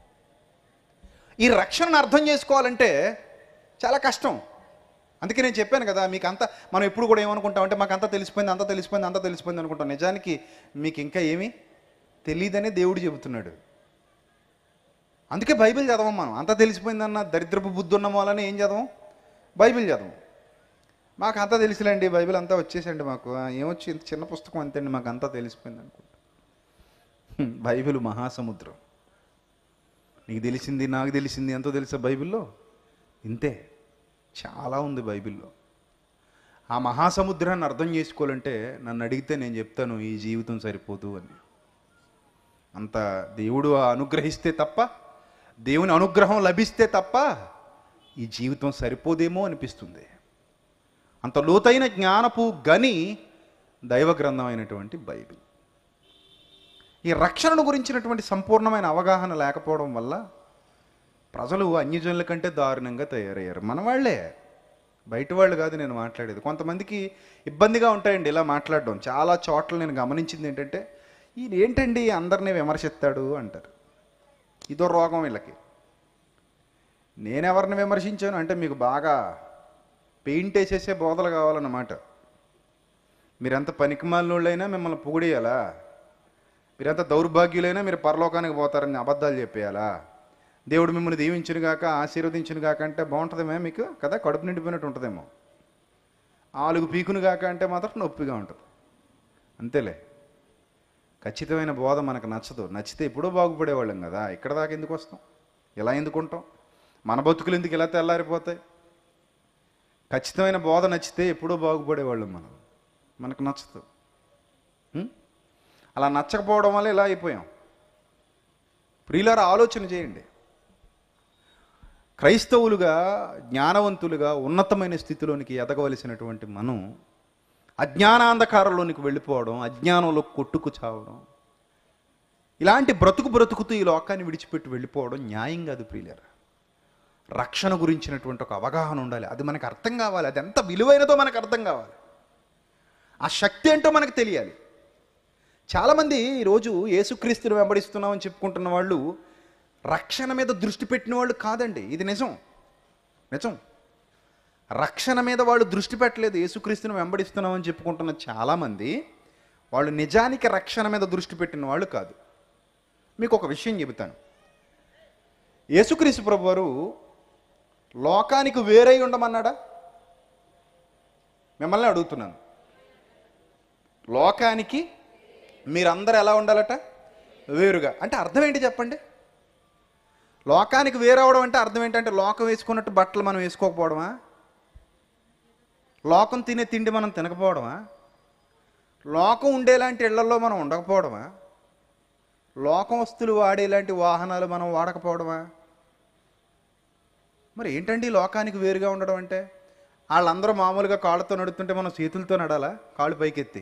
ఈ రక్షణను అర్థం చేసుకోవాలంటే చాలా కష్టం అందుకే నేను చెప్పాను కదా మీకు అంతా మనం ఎప్పుడు కూడా ఏమనుకుంటామంటే మాకు అంతా తెలిసిపోయింది అంతా తెలిసిపోయింది అంతా తెలిసిపోయింది అనుకుంటాం నిజానికి మీకు ఇంకా ఏమీ తెలియదనే దేవుడు చెబుతున్నాడు అందుకే బైబిల్ చదవం మనం అంతా తెలిసిపోయిందన్న దరిద్రపు బుద్ధి ఉన్న మూలనే ఏం చదవం బైబిల్ చదవం మాకు అంతా తెలుసులేండి బైబిల్ అంతా వచ్చేసండి మాకు ఆ, ఏమొచ్చి ఇంత చిన్న పుస్తకం అంతేండి మాకు అంతా తెలిసిపోయింది అనుకుంటా హ్మ్, బైబిల్ మహాసముద్రం నీకు తెలిసింది నాకు తెలిసింది ఎంతో తెలుసా బైబిల్లో ఇంతే చాలా ఉంది బైబిల్లో ఆ మహాసముద్రాన్ని అర్థం చేసుకోవాలంటే నన్ను అడిగితే నేను చెప్తాను ఈ జీవితం సరిపోదు అని అంత దేవుడు అనుగ్రహిస్తే తప్ప దేవుని అనుగ్రహం లభిస్తే తప్ప ఈ జీవితం సరిపోదేమో అనిపిస్తుంది అంత లోతైన జ్ఞానపు గని దైవ గ్రంథమైనటువంటి బైబిల్ ఈ రక్షణను గురించినటువంటి సంపూర్ణమైన అవగాహన లేకపోవడం వల్ల ప్రజలు అన్యజనుల కంటే దారుణంగా తయారయ్యారు మన వాళ్ళే బయట వాళ్ళు కాదు నేను మాట్లాడేది కొంతమందికి ఇబ్బందిగా ఉంటాయండి ఇలా మాట్లాడడం చాలా చోట్ల నేను గమనించింది ఏంటంటే ఈయన ఏంటండి అందరినీ విమర్శిస్తాడు అంటారు ఇదో రోగం వీళ్ళకి నేనెవరిని విమర్శించాను అంటే మీకు బాగా పెయింట్ వేసేసే బోధలు కావాలన్నమాట మీరెంత పనికిమాలినోళ్ళైనా మిమ్మల్ని పొగిడేయాలా మీరెంత దౌర్భాగ్యులైనా మీరు పరలోకానికి పోతారని అబద్ధాలు చెప్పేయాలా దేవుడు మిమ్మల్ని దీవించును గాక ఆశీర్వదించును గాక అంటే బాగుంటుందేమో మీకు కదా కడుపు నిండిపోయినట్టు ఉంటుందేమో ఆలుగు పీకును గాక అంటే మాత్రం నొప్పిగా ఉంటుంది అంతేలే ఖచ్చితమైన బోధ మనకు నచ్చదు నచ్చితే ఎప్పుడో బాగుపడేవాళ్ళం కదా ఇక్కడ దాకా ఎందుకు వస్తాం ఇలా ఎందుకు ఉంటాం మన బతుకులు ఎందుకు ఇలా తెల్లారిపోతాయి ఖచ్చితమైన బోధ నచ్చితే ఎప్పుడో బాగుపడేవాళ్ళం మనం మనకు నచ్చదు ఉం? అలా నచ్చకపోవడం వల్ల ఇలా అయిపోయాం ప్రియులారా ఆలోచన చేయండి క్రైస్తవులుగా జ్ఞానవంతులుగా ఉన్నతమైన స్థితిలోనికి ఎదగవలసినటువంటి మనం అజ్ఞానాంధకారంలోనికి వెళ్ళిపోవడం అజ్ఞానంలో కొట్టుకు చావడం ఇలాంటి బ్రతుకు బ్రతుకుతూ ఈ లోకాన్ని విడిచిపెట్టి వెళ్ళిపోవడం న్యాయం కాదు ప్రియులారా రక్షణ గురించినటువంటి ఒక అవగాహన ఉండాలి అది మనకు అర్థం కావాలి అది ఎంత విలువైనదో మనకు అర్థం కావాలి ఆ శక్తి ఏంటో మనకు తెలియాలి చాలామంది ఈరోజు యేసుక్రీస్తుని వెంబడిస్తున్నామని చెప్పుకుంటున్న వాళ్ళు రక్షణ మీద దృష్టి పెట్టిన వాళ్ళు కాదండి ఇది నిజం నిజం రక్షణ మీద వాళ్ళు దృష్టి పెట్టలేదు యేసుక్రీస్తుని వెంబడిస్తున్నామని చెప్పుకుంటున్న చాలామంది వాళ్ళు నిజానికి రక్షణ మీద దృష్టి పెట్టిన వాళ్ళు కాదు మీకు ఒక విషయం చెబుతాను యేసుక్రీస్తు ప్రభు వారు లోకానికి వేరై ఉండమన్నాడా మిమ్మల్ని అడుగుతున్నాను లోకానికి మీరందరూ ఎలా ఉండాలట వేరుగా అంటే అర్థం ఏంటి చెప్పండి లోకానికి వేరవడం అంటే అర్థం ఏంటంటే లోకం వేసుకున్నట్టు బట్టలు మనం వేసుకోకపోవడమా లోకం తినే తిండి మనం తినకపోవడమా లోకం ఉండేలాంటి ఇళ్లలో మనం ఉండకపోవడమా లోకం వస్తువులు వాడేలాంటి వాహనాలు మనం వాడకపోవడమా మరి ఏంటండి లోకానికి వేరుగా ఉండడం అంటే వాళ్ళందరూ మామూలుగా కాళ్ళతో నడుస్తుంటే మనం చేతులతో నడాలా కాళ్ళు పైకెత్తి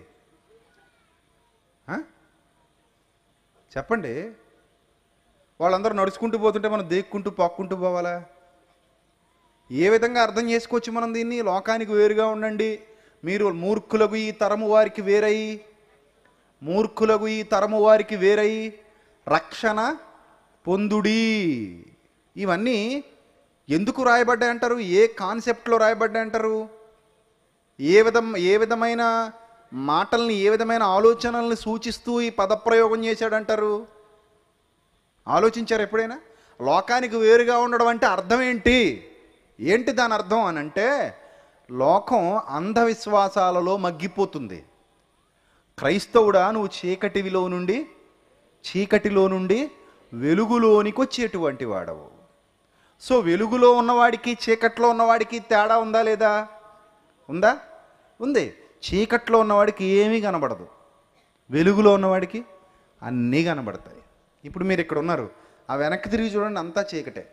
ఆ? చెప్పండి వాళ్ళందరూ నడుచుకుంటూ పోతుంటే మనం దేక్కుంటూ పాక్కుంటూ పోవాలా ఏ విధంగా అర్థం చేసుకోవచ్చు మనం దీన్ని లోకానికి వేరుగా ఉండండి మీరు మూర్ఖులకు ఈ తరము వారికి వేరై మూర్ఖులకు ఈ తరము వారికి వేరై రక్షణ పొందుడి ఇవన్నీ ఎందుకు రాయబడ్డాయి అంటారు ఏ కాన్సెప్ట్లో రాయబడ్డాయి అంటారు ఏ విధం ఏ విధమైన మాటల్ని ఏ విధమైన ఆలోచనల్ని సూచిస్తూ ఈ పదప్రయోగం చేశాడంటారు ఆలోచించారు ఎప్పుడైనా లోకానికి వేరుగా ఉండడం అంటే అర్థం ఏంటి ఏంటి దాని అర్థం అని అంటే లోకం అంధవిశ్వాసాలలో మగ్గిపోతుంది క్రైస్తవుడా నువ్వు చీకటిలో నుండి చీకటిలో నుండి వెలుగులోనికి వచ్చేటువంటి వాడవు సో వెలుగులో ఉన్నవాడికి చీకట్లో ఉన్నవాడికి తేడా ఉందా లేదా ఉందా ఉంది చీకట్లో ఉన్నవాడికి ఏమీ కనబడదు వెలుగులో ఉన్నవాడికి అన్నీ కనబడతాయి ఇప్పుడు మీరు ఇక్కడ ఉన్నారు ఆ వెనక్కి తిరిగి చూడండి అంతా చీకటే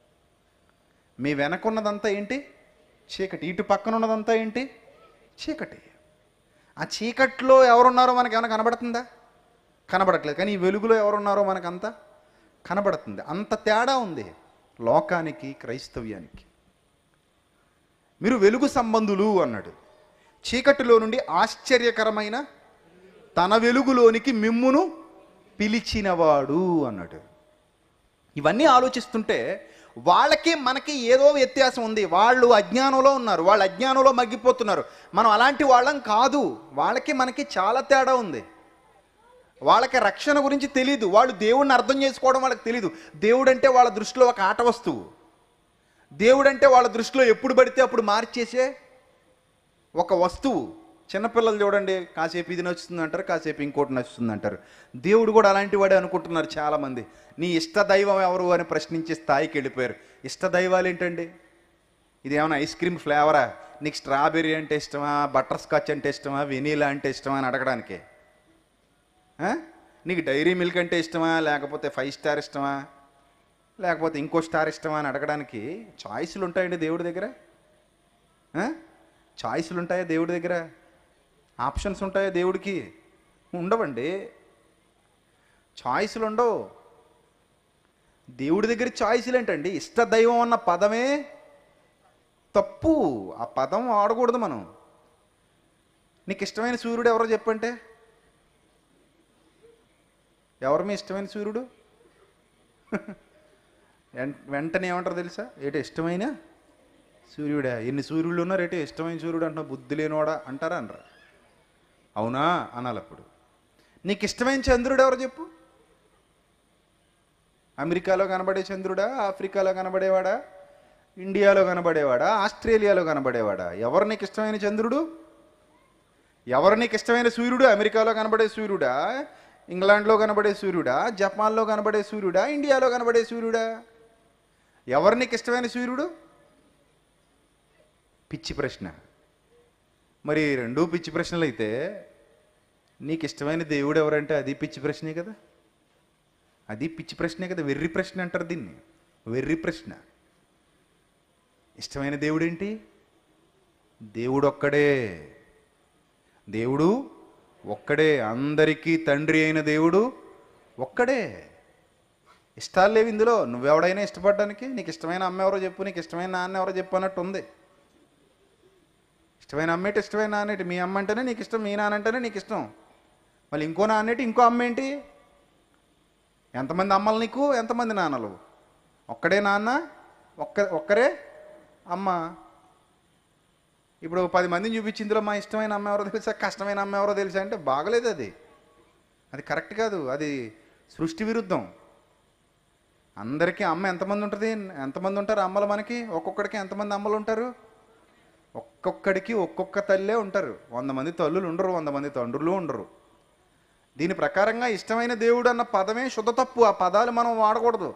మీ వెనక ఉన్నదంతా ఏంటి చీకటి ఇటు పక్కన ఉన్నదంతా ఏంటి చీకటి ఆ చీకట్లో ఎవరున్నారో మనకి ఏమైనా కనబడుతుందా కనబడట్లేదు కానీ ఈ వెలుగులో ఎవరున్నారో మనకంతా కనబడుతుంది అంత తేడా ఉంది లోకానికి క్రైస్తవ్యానికి మీరు వెలుగు సంబంధులు అన్నాడు చీకటిలో నుండి ఆశ్చర్యకరమైన తన వెలుగులోనికి మిమ్మును పిలిచినవాడు అన్నాడు ఇవన్నీ ఆలోచిస్తుంటే వాళ్ళకి మనకి ఏదో వ్యత్యాసం ఉంది వాళ్ళు అజ్ఞానంలో ఉన్నారు వాళ్ళు అజ్ఞానంలో మగ్గిపోతున్నారు మనం అలాంటి వాళ్ళం కాదు వాళ్ళకి మనకి చాలా తేడా ఉంది వాళ్ళకి రక్షణ గురించి తెలియదు వాళ్ళు దేవుడిని అర్థం చేసుకోవడం వాళ్ళకి తెలియదు దేవుడు అంటే వాళ్ళ దృష్టిలో ఒక ఆట వస్తువు దేవుడు అంటే వాళ్ళ దృష్టిలో ఎప్పుడు పడితే అప్పుడు మార్చేసే ఒక వస్తువు చిన్నపిల్లలు చూడండి కాసేపు ఇది నచ్చుతుంది అంటారు కాసేపు ఇంకోటి నచ్చుతుంది అంటారు దేవుడు కూడా అలాంటి వాడే అనుకుంటున్నారు చాలామంది నీ ఇష్ట దైవం ఎవరు అని ప్రశ్నించే స్థాయికి వెళ్ళిపోయారు ఇష్ట దైవాలు ఏంటండి ఇది ఏమైనా ఐస్ క్రీమ్ ఫ్లేవరా నీకు స్ట్రాబెర్రీ అంటే ఇష్టమా బటర్ స్కాచ్ అంటే ఇష్టమా వెనీలా అంటే ఇష్టమా అని అడగడానికి ఆ? నీకు డైరీ మిల్క్ అంటే ఇష్టమా లేకపోతే ఫైవ్ స్టార్ ఇష్టమా లేకపోతే ఇంకో స్టార్ ఇష్టమా అని అడగడానికి చాయిస్లు ఉంటాయండి దేవుడి దగ్గర ఆ? చాయిస్లు ఉంటాయా దేవుడి దగ్గర ఆప్షన్స్ ఉంటాయా దేవుడికి ఉండవండి చాయిస్లు ఉండవు దేవుడి దగ్గర చాయిస్లు ఏంటండి ఇష్ట దైవం అన్న పదమే తప్పు ఆ పదం వాడకూడదు మనం నీకు ఇష్టమైన సూర్యుడు ఎవరో చెప్పంటే ఎవరు మీ ఇష్టమైన సూర్యుడు వెం- వెంటనే ఏమంటారు తెలుసా ఏటి ఇష్టమైన సూర్యుడా ఎన్ని సూర్యుడు ఉన్నారు ఏటి ఇష్టమైన సూర్యుడు అంటున్నా బుద్ధి లేనివాడా అంటారా అనరా అవునా అనాలి అప్పుడు నీకు ఇష్టమైన చంద్రుడు ఎవరు చెప్పు అమెరికాలో కనబడే చంద్రుడా ఆఫ్రికాలో కనబడేవాడా ఇండియాలో కనబడేవాడా ఆస్ట్రేలియాలో కనబడేవాడా ఎవరు నీకు ఇష్టమైన చంద్రుడు ఎవరు నీకు ఇష్టమైన సూర్యుడు అమెరికాలో కనబడే సూర్యుడా ఇంగ్లాండ్లో కనబడే సూర్యుడా జపాన్లో కనబడే సూర్యుడా ఇండియాలో కనబడే సూర్యుడా ఎవరు నీకు ఇష్టమైన సూర్యుడు పిచ్చి ప్రశ్న మరి రెండూ పిచ్చి ప్రశ్నలు అయితే నీకు ఇష్టమైన దేవుడు ఎవరంటే అది పిచ్చి ప్రశ్నే కదా అది పిచ్చి ప్రశ్నే కదా వెర్రి ప్రశ్న అంటారు దీన్ని వెర్రి ప్రశ్న ఇష్టమైన దేవుడు ఏంటి దేవుడు ఒక్కడే దేవుడు ఒక్కడే అందరికీ తండ్రి అయిన దేవుడు ఒక్కడే ఇష్టాలు లేవు ఇందులో నువ్వెవడైనా ఇష్టపడడానికి నీకు ఇష్టమైన అమ్మ ఎవరో చెప్పు నీకు ఇష్టమైన నాన్న ఎవరో చెప్పు అన్నట్టు ఉంది ఇష్టమైన అమ్మేటి ఇష్టమైన నాన్నేటి మీ అమ్మ అంటేనే నీకు ఇష్టం మీ నాన్న అంటేనే నీకు ఇష్టం మళ్ళీ ఇంకో నాన్నేటి ఇంకో అమ్మ ఏంటి ఎంతమంది అమ్మలు నీకు ఎంతమంది నాన్నలు ఒక్కడే నాన్న ఒక్క ఒక్కరే అమ్మ ఇప్పుడు పది మందిని చూపించి ఇందులో మా ఇష్టమైన అమ్మ ఎవరో తెలుసా కష్టమైన అమ్మ ఎవరో తెలుసా అంటే బాగలేదు అది అది కరెక్ట్ కాదు అది సృష్టి విరుద్ధం అందరికీ అమ్మ ఎంతమంది ఉంటుంది ఎంతమంది ఉంటారు అమ్మలు మనకి ఒక్కొక్కడికి ఎంతమంది అమ్మలు ఉంటారు ఒక్కొక్కడికి ఒక్కొక్క తల్లే ఉంటారు వంద మంది తల్లులు ఉండరు వంద మంది తండ్రులు ఉండరు దీని ప్రకారంగా ఇష్టమైన దేవుడు అన్న పదమే శుద్ధ తప్పు ఆ పదాలు మనం వాడకూడదు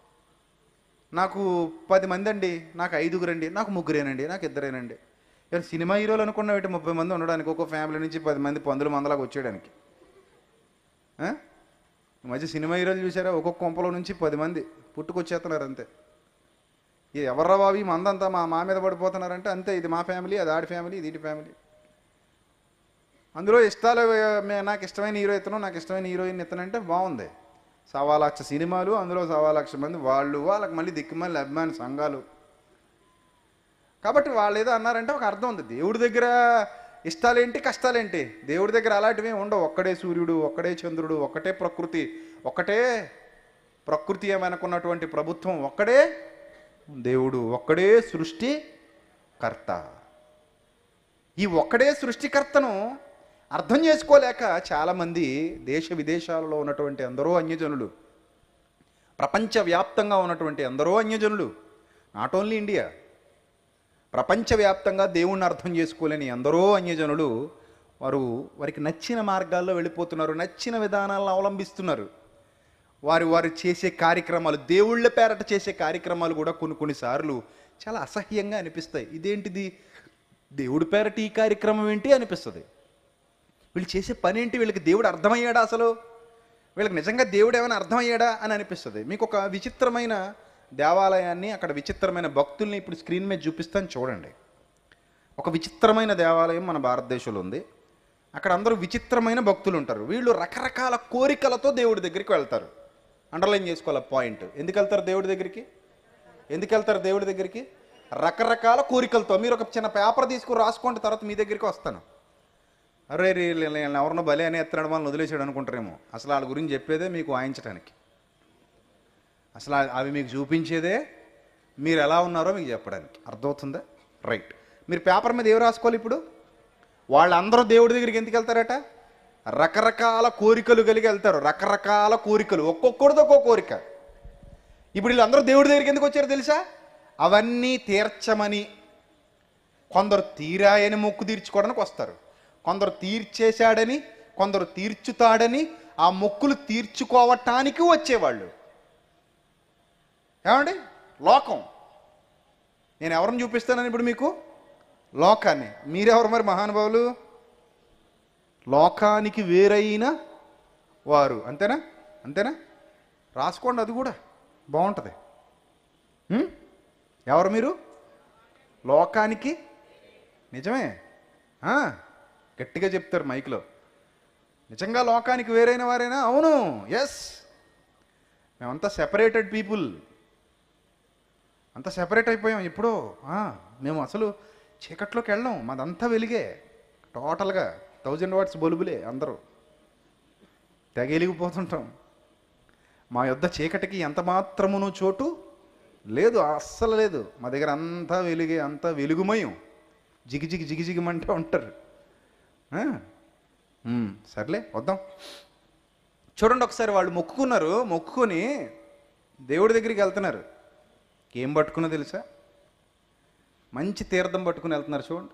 నాకు పది మంది అండి నాకు ఐదుగురండి నాకు ముగ్గురేనండి నాకు ఇద్దరేనండి ఇవాళ సినిమా హీరోలు అనుకున్న వీటి ముప్పై మంది ఉండడానికి ఒక్కో ఫ్యామిలీ నుంచి పది మంది పందుల మందలాగా వచ్చేయడానికి ఆ? ఈ మధ్య సినిమా హీరోలు చూసారా ఒక్కొక్క కొంపలో నుంచి పది మంది పుట్టుకొచ్చేస్తున్నారు అంతే ఇది ఎవర్రా బాబు ఈ మందంతా మా మా మీద పడిపోతున్నారంటే అంతే ఇది మా ఫ్యామిలీ అది ఆడి ఫ్యామిలీ ఇది ఇటు ఫ్యామిలీ అందులో ఇష్టాలు మే- నాకు ఇష్టమైన హీరో ఇతను నాకు ఇష్టమైన హీరోయిన్ ఇతను అంటే బాగుంది సవా లక్ష సినిమాలు అందులో సవా లక్ష మంది వాళ్ళు వాళ్ళకి మళ్ళీ దిక్కుమల్లి అభిమాన సంఘాలు కాబట్టి వాళ్ళు ఏదో అన్నారంటే ఒక అర్థం ఉంది దేవుడి దగ్గర ఇష్టాలేంటి కష్టాలేంటి దేవుడి దగ్గర అలాంటివి ఉండవు ఒక్కడే సూర్యుడు ఒక్కడే చంద్రుడు ఒక్కటే ప్రకృతి ఒక్కటే ప్రకృతి ఏమనుకున్నటువంటి ప్రభుత్వం ఒక్కడే దేవుడు ఒక్కడే సృష్టి కర్త ఈ ఒక్కడే సృష్టికర్తను అర్థం చేసుకోలేక చాలామంది దేశ విదేశాలలో ఉన్నటువంటి ఎందరో అన్యజనులు ప్రపంచవ్యాప్తంగా ఉన్నటువంటి ఎందరో అన్యజనులు నాట్ ఓన్లీ ఇండియా ప్రపంచవ్యాప్తంగా దేవుణ్ణి అర్థం చేసుకోలేని ఎందరో అన్యజనులు వారు వారికి నచ్చిన మార్గాల్లో వెళ్ళిపోతున్నారు నచ్చిన విధానాలను అవలంబిస్తున్నారు వారు వారు చేసే కార్యక్రమాలు దేవుళ్ళ పేరట చేసే కార్యక్రమాలు కూడా కొన్ని కొన్నిసార్లు చాలా అసహ్యంగా అనిపిస్తాయి ఇదేంటిది దేవుడి పేరట ఈ కార్యక్రమం ఏంటి అనిపిస్తుంది వీళ్ళు చేసే పని ఏంటి వీళ్ళకి దేవుడు అర్థమయ్యాడా అసలు వీళ్ళకి నిజంగా దేవుడు ఏమైనా అర్థమయ్యాడా అని అనిపిస్తుంది మీకు ఒక విచిత్రమైన దేవాలయాన్ని అక్కడ విచిత్రమైన భక్తుల్ని ఇప్పుడు స్క్రీన్ మీద చూపిస్తాను చూడండి ఒక విచిత్రమైన దేవాలయం మన భారతదేశంలో ఉంది అక్కడ అందరూ విచిత్రమైన భక్తులు ఉంటారు వీళ్ళు రకరకాల కోరికలతో దేవుడి దగ్గరికి వెళ్తారు అండర్లైన్ చేసుకోవాలి పాయింట్ ఎందుకు వెళ్తారు దేవుడి దగ్గరికి ఎందుకు వెళ్తారు దేవుడి దగ్గరికి రకరకాల కోరికలతో మీరు ఒక చిన్న పేపర్ తీసుకుని రాసుకోండి తర్వాత మీ దగ్గరికి వస్తాను అరే రే లే- లే- ఎవరినో బలి అని ఎత్తనాడు వాళ్ళని వదిలేసాడు అనుకుంటారేమో అసలు వాళ్ళ గురించి చెప్పేదే మీకు వాయించడానికి అసలు ఆ- అవి మీకు చూపించేదే మీరు ఎలా ఉన్నారో మీకు చెప్పడానికి అర్థమవుతుందా రైట్ మీరు పేపర్ మీద ఏం రాసుకోవాలి ఇప్పుడు వాళ్ళందరూ దేవుడి దగ్గరికి ఎందుకు వెళ్తారట రకరకాల కోరికలు కలిగి వెళ్తారు రకరకాల కోరికలు ఒక్కొక్కడితో ఒక్కో కోరిక ఇప్పుడు వీళ్ళందరూ దేవుడి దగ్గరికి ఎందుకు వచ్చారో తెలుసా అవన్నీ తీర్చమని కొందరు తీరాయని మొక్కు తీర్చుకోవడానికి వస్తారు కొందరు తీర్చేశాడని కొందరు తీర్చుతాడని ఆ మొక్కులు తీర్చుకోవటానికి వచ్చేవాళ్ళు ఏమండి లోకం నేను ఎవరిని చూపిస్తానని ఇప్పుడు మీకు లోకాన్ని మీరెవరు మరి మహానుభావులు లోకానికి వేరైన వారు అంతేనా అంతేనా రాసుకోండి అది కూడా బాగుంటుంది ఉం? ఎవరు మీరు లోకానికి నిజమే ఆ, గట్టిగా చెప్తారు మైక్లో నిజంగా లోకానికి వేరైన వారేనా అవును ఎస్ మేమంతా సెపరేటెడ్ పీపుల్ అంతా సెపరేట్ అయిపోయాం ఎప్పుడో ఆ, మేము అసలు చీకట్లోకి వెళ్ళాం మాదంతా వెలిగే టోటల్గా థౌజండ్ వాట్స్ బల్బులే అందరూ తెగెలిగిపోతుంటాం మా యొద్ద చీకటికి ఎంత మాత్రమును చోటు లేదు అస్సలు లేదు మా దగ్గర అంతా వెలిగే అంతా వెలుగుమయం జిగి జిగి జిగి జిగిమంటే ఉంటారు ఆ? ఉమ్, సర్లే వద్దాం చూడండి ఒకసారి వాళ్ళు మొక్కుకున్నారు మొక్కుకొని దేవుడి దగ్గరికి వెళ్తున్నారు ఏం పట్టుకున్నా తెలుసా మంచి తీర్థం పట్టుకుని వెళ్తున్నారు చూడండి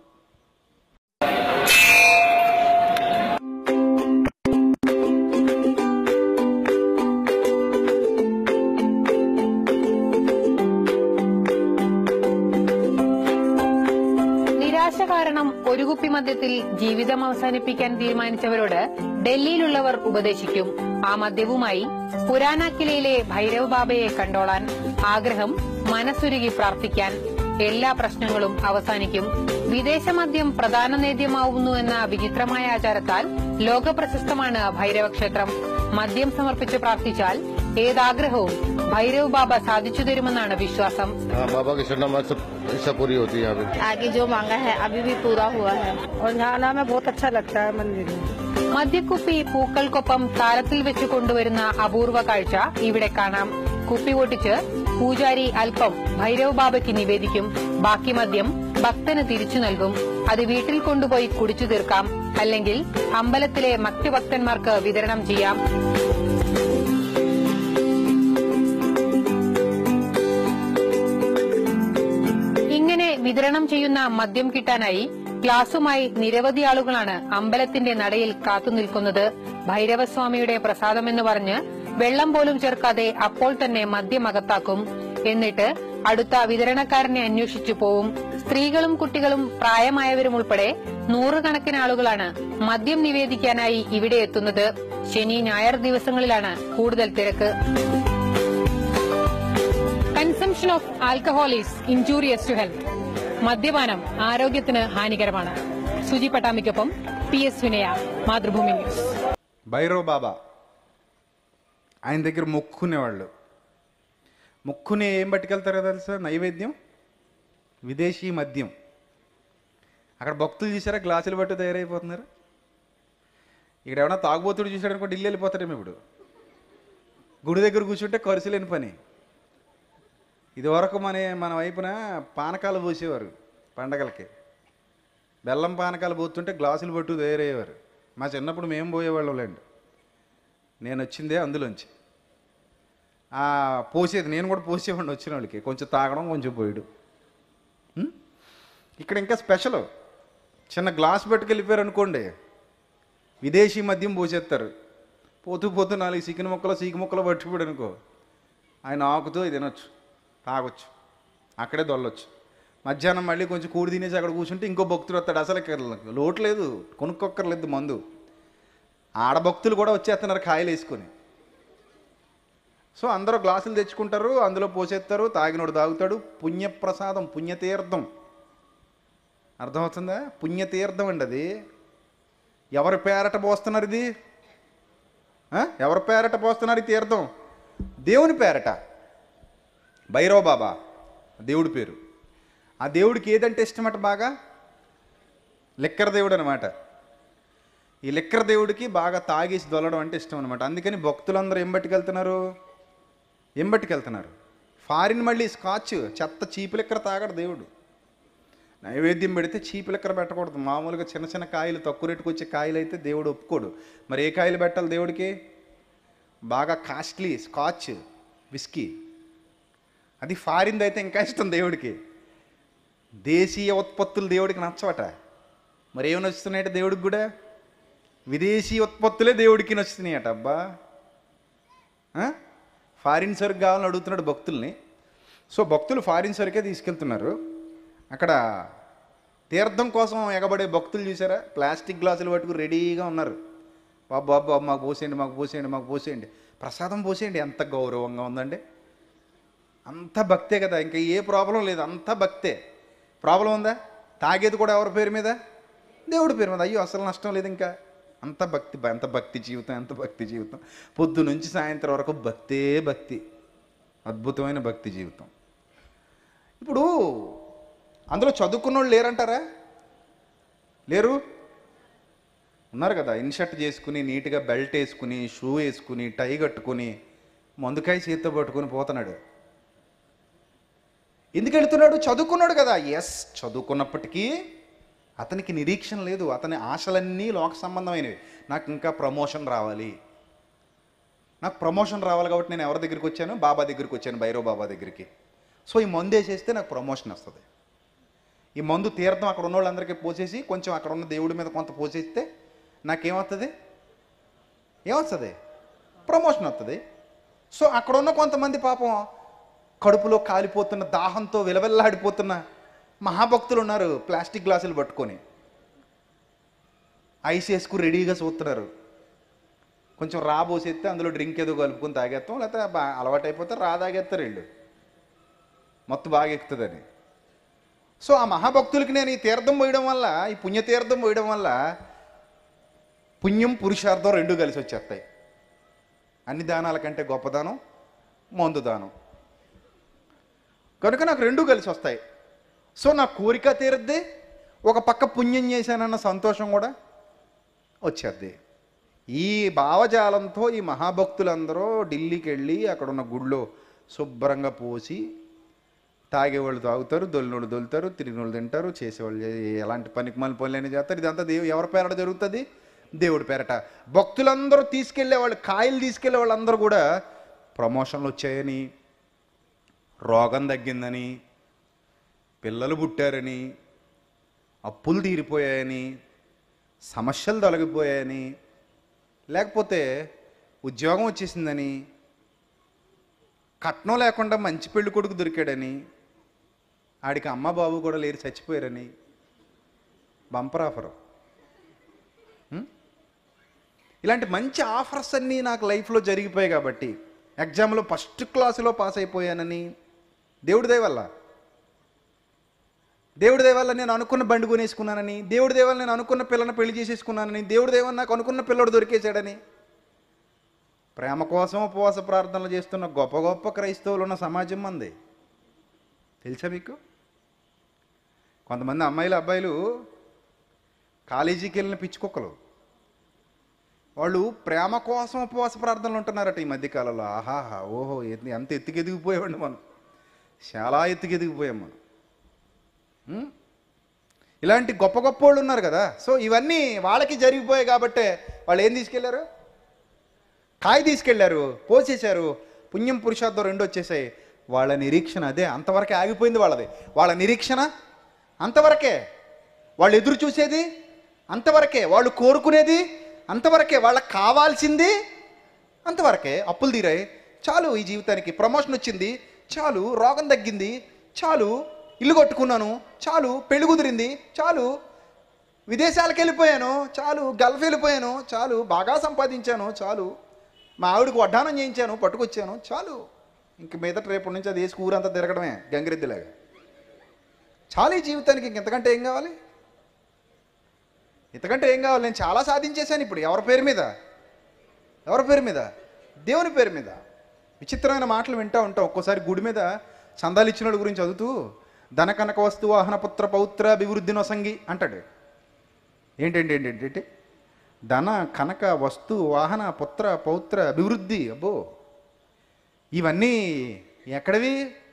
നിരാശ കാരണം ഒരു കുപ്പി മദ്യത്തിൽ ജീവിതം അവസാനിപ്പിക്കാൻ തീരുമാനിച്ചവരോട് ഡൽഹിയിലുള്ളവർ ഉപദേശിക്കും ആ മദ്യവുമായി പുരാന കിലയിലെ ഭൈരവ് ബാബയെ കണ്ടോളാൻ ആഗ്രഹം മനസ്സുരുകി പ്രാർത്ഥിക്കാൻ എല്ലാ പ്രശ്നങ്ങളും അവസാനിക്കും വിദേശ മദ്യം പ്രധാന നേദ്യമാവുന്നു എന്ന വിചിത്രമായ ആചാരത്താൽ ലോകപ്രശസ്തമാണ് ഭൈരവ ക്ഷേത്രം മദ്യം സമർപ്പിച്ച് പ്രാർത്ഥിച്ചാൽ ഏതാഗ്രഹവും ഭൈരവ് ബാബ സാധിച്ചു തരുമെന്നാണ് വിശ്വാസം हाँ बाबा की शरणा सब इच्छा पूरी होती है यहाँ पे आगे जो मांगा है अभी भी पूरा हुआ है और यहाँ आना में बहुत अच्छा लगता है मंदिर में മദ്യക്കുപ്പി പൂക്കൾക്കൊപ്പം താരത്തിൽ വെച്ച് കൊണ്ടുവരുന്ന അപൂർവ കാഴ്ച ഇവിടെ കാണാം കുപ്പി പൊട്ടിച്ച് പൂജാരി അല്പം ഭൈരവ് ബാബയ്ക്ക് നിവേദിക്കും ബാക്കി മദ്യം ഭക്തന് തിരിച്ചു നൽകും അത് വീട്ടിൽ കൊണ്ടുപോയി കുടിച്ചു തീർക്കാം അല്ലെങ്കിൽ അമ്പലത്തിലെ മറ്റു ഭക്തന്മാർക്ക് വിതരണം ചെയ്യാം ഇങ്ങനെ വിതരണം ചെയ്യുന്ന മദ്യം കിട്ടാനായി ഗ്ലാസുമായി നിരവധി ആളുകളാണ് അമ്പലത്തിന്റെ നടയിൽ കാത്തുനിൽക്കുന്നത് ഭൈരവസ്വാമിയുടെ പ്രസാദമെന്ന് പറഞ്ഞ് വെള്ളം പോലും ചേർക്കാതെ അപ്പോൾ തന്നെ മദ്യം അകത്താക്കും എന്നിട്ട് അടുത്ത വിതരണക്കാരനെ അന്വേഷിച്ചു പോവും സ്ത്രീകളും കുട്ടികളും പ്രായമായവരും ഉൾപ്പെടെ നൂറുകണക്കിന് ആളുകളാണ് മദ്യം നിവേദിക്കാനായി ഇവിടെ എത്തുന്നത് ശനി ഞായർ ദിവസങ്ങളിലാണ് കൂടുതൽ തിരക്ക് consumption of alcohol is injurious to health മദ്യപാനം ആരോഗ്യത്തിന് ഹാനികരമാണ് സുജി പട്ടാമിക്കൊപ്പം P S Vinaya Mathrubhumi news Bhairav బాబా ఆయన దగ్గర మొక్కుకునేవాళ్ళు మొక్కుని ఏం పట్టుకెళ్తారో తెలుసా నైవేద్యం విదేశీ మద్యం అక్కడ భక్తులు చూసారా గ్లాసులు పట్టు తయారైపోతున్నారు ఇక్కడ ఏమైనా తాగుబోతుడు చూసాడు అనుకో ఢిల్లీ వెళ్ళిపోతాడేమో ఇప్పుడు గుడి దగ్గర కూర్చుంటే ఖర్చు లేని పని ఇదివరకు మన మన వైపున పానకాలు పోసేవారు పండగలకి బెల్లం పానకాలు పోతుంటే గ్లాసులు పట్టు తయారయ్యేవారు మా చిన్నప్పుడు మేము పోయేవాళ్ళం లేండి నేను వచ్చిందే అందులోంచి ఆ పోసేది నేను కూడా పోసేవాడిని వచ్చిన వాళ్ళకి కొంచెం తాగడం కొంచెం పోయడం ఉం? ఇక్కడ ఇంకా స్పెషల్ చిన్న గ్లాస్ పెట్టుకెళ్ళిపోయారు అనుకోండి విదేశీ మద్యం పోసేస్తారు పోతూ పోతూ నాలుగు చికెన్ ముక్కలు సీకి ముక్కలు పట్టుకుపోయాడు అనుకో ఆయన ఆకుతూ ఇది తినొచ్చు తాగొచ్చు అక్కడే దొల్లొచ్చు మధ్యాహ్నం మళ్ళీ కొంచెం కూడి తినేసి అక్కడ కూర్చుంటే ఇంకో భక్తుడు వస్తాడు అసలు ఇక్కడ లోటు లేదు కొనుక్కొక్కర్లేదు మందు ఆడభక్తులు కూడా వచ్చేస్తున్నారు కాయలు వేసుకొని సో అందరూ గ్లాసులు తెచ్చుకుంటారు అందులో పోసేస్తారు తాగినోడు తాగుతాడు పుణ్యప్రసాదం పుణ్యతీర్థం అర్థమవుతుందా పుణ్యతీర్థం అండి అది ఎవరి పేరట పోస్తున్నారు ఇది ఆ? ఎవరి పేరట పోస్తున్నారు ఈ తీర్థం దేవుని పేరట భైరవ బాబా దేవుడి పేరు ఆ దేవుడికి ఏదంటే ఇష్టమట బాగా లెక్కర దేవుడు అనమాట ఈ లెక్కర దేవుడికి బాగా తాగేసి దొల్లడం అంటే ఇష్టం అనమాట అందుకని భక్తులందరూ ఏం పట్టుకెళ్తున్నారు ఏం పట్టుకెళ్తున్నారు ఫారిన్ మళ్ళీ స్కాచ్ చెత్త చీపు లెక్కర తాగడు దేవుడు నైవేద్యం పెడితే చీపు లెక్కర పెట్టకూడదు మామూలుగా చిన్న చిన్న కాయలు తక్కువ రేటుకు వచ్చే కాయలు అయితే దేవుడు ఒప్పుకోడు మరి ఏ కాయలు పెట్టాలి దేవుడికి బాగా కాస్ట్లీ స్కాచ్ విస్కీ అది ఫారిన్ది అయితే ఇంకా ఇష్టం దేవుడికి దేశీయ ఉత్పత్తులు దేవుడికి నచ్చవట మరి ఏమి నచ్చుతున్నాయట దేవుడికి కూడా విదేశీ ఉత్పత్తులే దేవుడికి నచ్చుతున్నాయట అబ్బా ఆ? ఫారిన్ సరుకు కావాలని అడుగుతున్నాడు భక్తుల్ని సో భక్తులు ఫారిన్ సరుకే తీసుకెళ్తున్నారు అక్కడ తీర్థం కోసం ఎగబడే భక్తులు చూసారా ప్లాస్టిక్ గ్లాసులు పట్టుకుని రెడీగా ఉన్నారు బాబు బాబు బాబు మాకు పోసేయండి మాకు పోసేయండి మాకు పోసేయండి ప్రసాదం పోసేయండి ఎంత గౌరవంగా ఉందండి అంత భక్తే కదా ఇంకా ఏ ప్రాబ్లం లేదు అంత భక్తే ప్రాబ్లం ఉందా తాగేది కూడా ఎవరి పేరు మీద దేవుడి పేరు మీద అయ్యో అసలు నష్టం లేదు ఇంకా అంత భక్తి ఎంత భక్తి జీవితం ఎంత భక్తి జీవితం పొద్దు నుంచి సాయంత్రం వరకు భక్తే భక్తి అద్భుతమైన భక్తి జీవితం ఇప్పుడు అందులో చదువుకున్న వాళ్ళు లేరంటారా లేరు ఉన్నారు కదా ఇన్షర్ట్ చేసుకుని నీట్గా బెల్ట్ వేసుకుని షూ వేసుకుని టై కట్టుకుని మందుకాయ చేతితో పట్టుకుని పోతున్నాడు ఎందుకు వెళుతున్నాడు చదువుకున్నాడు కదా ఎస్ చదువుకున్నప్పటికీ అతనికి నిరీక్షణ లేదు అతని ఆశలన్నీ లోక సంబంధమైనవి నాకు ఇంకా ప్రమోషన్ రావాలి నాకు ప్రమోషన్ రావాలి కాబట్టి నేను ఎవరి దగ్గరికి వచ్చాను బాబా దగ్గరికి వచ్చాను భైరవ్ బాబా దగ్గరికి సో ఈ మందు వేసేస్తే నాకు ప్రమోషన్ వస్తుంది ఈ మందు తీర్థం అక్కడ ఉన్న వాళ్ళందరికీ పోసేసి కొంచెం అక్కడ ఉన్న దేవుడి మీద కొంత పోసేస్తే నాకేమవుతుంది ఏమొస్తుంది ప్రమోషన్ వస్తుంది సో అక్కడ ఉన్న కొంతమంది పాపం కడుపులో కాలిపోతున్న దాహంతో విలవెల్లాడిపోతున్న మహాభక్తులు ఉన్నారు ప్లాస్టిక్ గ్లాసులు పట్టుకొని ఐస్ వేసుకుని రెడీగా చూస్తున్నారు కొంచెం రా పోసేస్తే అందులో డ్రింక్ ఏదో కలుపుకొని తాగేస్తాం లేకపోతే బా అలవాటు అయిపోతే రా తాగేస్తారు వీళ్ళు మొత్తం బాగా ఎక్కుతుందని సో ఆ మహాభక్తులకి నేను ఈ తీర్థం పోయడం వల్ల ఈ పుణ్యతీర్థం పోయడం వల్ల పుణ్యం పురుషార్థం రెండు కలిసి వచ్చేస్తాయి అన్ని దానాల కంటే గొప్ప దానం మందు దానం కనుక నాకు రెండు కలిసి వస్తాయి సో నా కోరిక తీరద్ది ఒక పక్క పుణ్యం చేశానన్న సంతోషం కూడా వచ్చేద్ది ఈ భావజాలంతో ఈ మహాభక్తులందరూ ఢిల్లీకి వెళ్ళి అక్కడ ఉన్న గుడిలో శుభ్రంగా పోసి తాగేవాళ్ళు తాగుతారు దొల్లినోళ్ళు దొలుతారు తిరిగినోళ్ళు తింటారు చేసేవాళ్ళు చే- ఎలాంటి పనికి మళ్ళీ పనులైనా చేస్తారు ఇదంతా దేవు ఎవరి పేరట జరుగుతుంది దేవుడి పేరట భక్తులందరూ తీసుకెళ్లే వాళ్ళు కాయలు తీసుకెళ్లే వాళ్ళందరూ కూడా ప్రమోషన్లు వచ్చాయని రోగం తగ్గిందని పిల్లలు పుట్టారని అప్పులు తీరిపోయాయని సమస్యలు తొలగిపోయాయని లేకపోతే ఉద్యోగం వచ్చేసిందని కట్నం లేకుండా మంచి పెళ్లి కొడుకు దొరికాడని ఆడికి అమ్మ బాబు కూడా లేరు చచ్చిపోయారని బంపర్ ఆఫర్ ఇలాంటి మంచి ఆఫర్స్ అన్నీ నాకు లైఫ్లో జరిగిపోయాయి కాబట్టి ఎగ్జామ్లో ఫస్ట్ క్లాసులో పాస్ అయిపోయానని దేవుడి దయ వల్ల దేవుడి దయ వల్ల నేను అనుకున్న బండి కొనేసుకున్నానని దేవుడి దయ వల్ల నేను అనుకున్న పిల్లని పెళ్లి చేసేసుకున్నానని దేవుడి దయ వల్ల నాకు అనుకున్న పిల్లడు దొరికేశాడని ప్రేమ కోసం ఉపవాస ప్రార్థనలు చేస్తున్న గొప్ప గొప్ప క్రైస్తవులు ఉన్న సమాజం మంది తెలుసా మీకు కొంతమంది అమ్మాయిలు అబ్బాయిలు కాలేజీకి వెళ్ళిన పిచ్చుకొక్కలు వాళ్ళు ప్రేమ కోసం ఉపవాస ప్రార్థనలు ఉంటున్నారట ఈ మధ్యకాలంలో ఆహాహా ఓహో ఎన్ని- ఎంత ఎత్తుకెదిగిపోయామండి మనం చాలా ఎత్తుకెదిగిపోయాం మనం ఉం? ఇలాంటి గొప్ప గొప్ప వాళ్ళు ఉన్నారు కదా సో ఇవన్నీ వాళ్ళకి జరిగిపోయాయి కాబట్టే వాళ్ళు ఏం తీసుకెళ్లారు కాయ తీసుకెళ్లారు పోసేశారు పుణ్యం పురుషార్థం రెండు వచ్చేసాయి వాళ్ళ నిరీక్షణ అదే అంతవరకే ఆగిపోయింది వాళ్ళది వాళ్ళ నిరీక్షణ అంతవరకే వాళ్ళు ఎదురు చూసేది అంతవరకే వాళ్ళు కోరుకునేది అంతవరకే వాళ్ళకి కావాల్సింది అంతవరకే అప్పులు తీరాయి చాలు ఈ జీవితానికి ప్రమోషన్ వచ్చింది చాలు రోగం తగ్గింది చాలు ఇల్లు కట్టుకున్నాను చాలు పెళ్లి కుదిరింది చాలు విదేశాలకు వెళ్ళిపోయాను చాలు గల్ఫ్ వెళ్ళిపోయాను చాలు బాగా సంపాదించాను చాలు మా ఆవిడకు వడ్డానం చేయించాను పట్టుకొచ్చాను చాలు ఇంక మీదట రేపటి నుంచి అది వేసి ఊరంతా తిరగడమే గంగిరెద్దులాగా చాలు ఈ జీవితానికి ఇంకెంతకంటే ఏం కావాలి ఇంతకంటే ఏం కావాలి నేను చాలా సాధించేశాను ఇప్పుడు ఎవరి పేరు మీద ఎవరి పేరు మీద దేవుని పేరు మీద విచిత్రమైన మాటలు వింటూ ఉంటాం ఒక్కోసారి గుడి మీద చందాలు ఇచ్చిన వాళ్ళ గురించి చదువుతూ ధన కనక వస్తు వాహన పుత్ర పౌత్ర అభివృద్ధి నొసంగి అంటాడు ఏంటండి ఏంటి ఏంటి ధన కనక వస్తు వాహన పుత్ర పౌత్ర అభివృద్ధి అబ్బో ఇవన్నీ ఎక్కడవి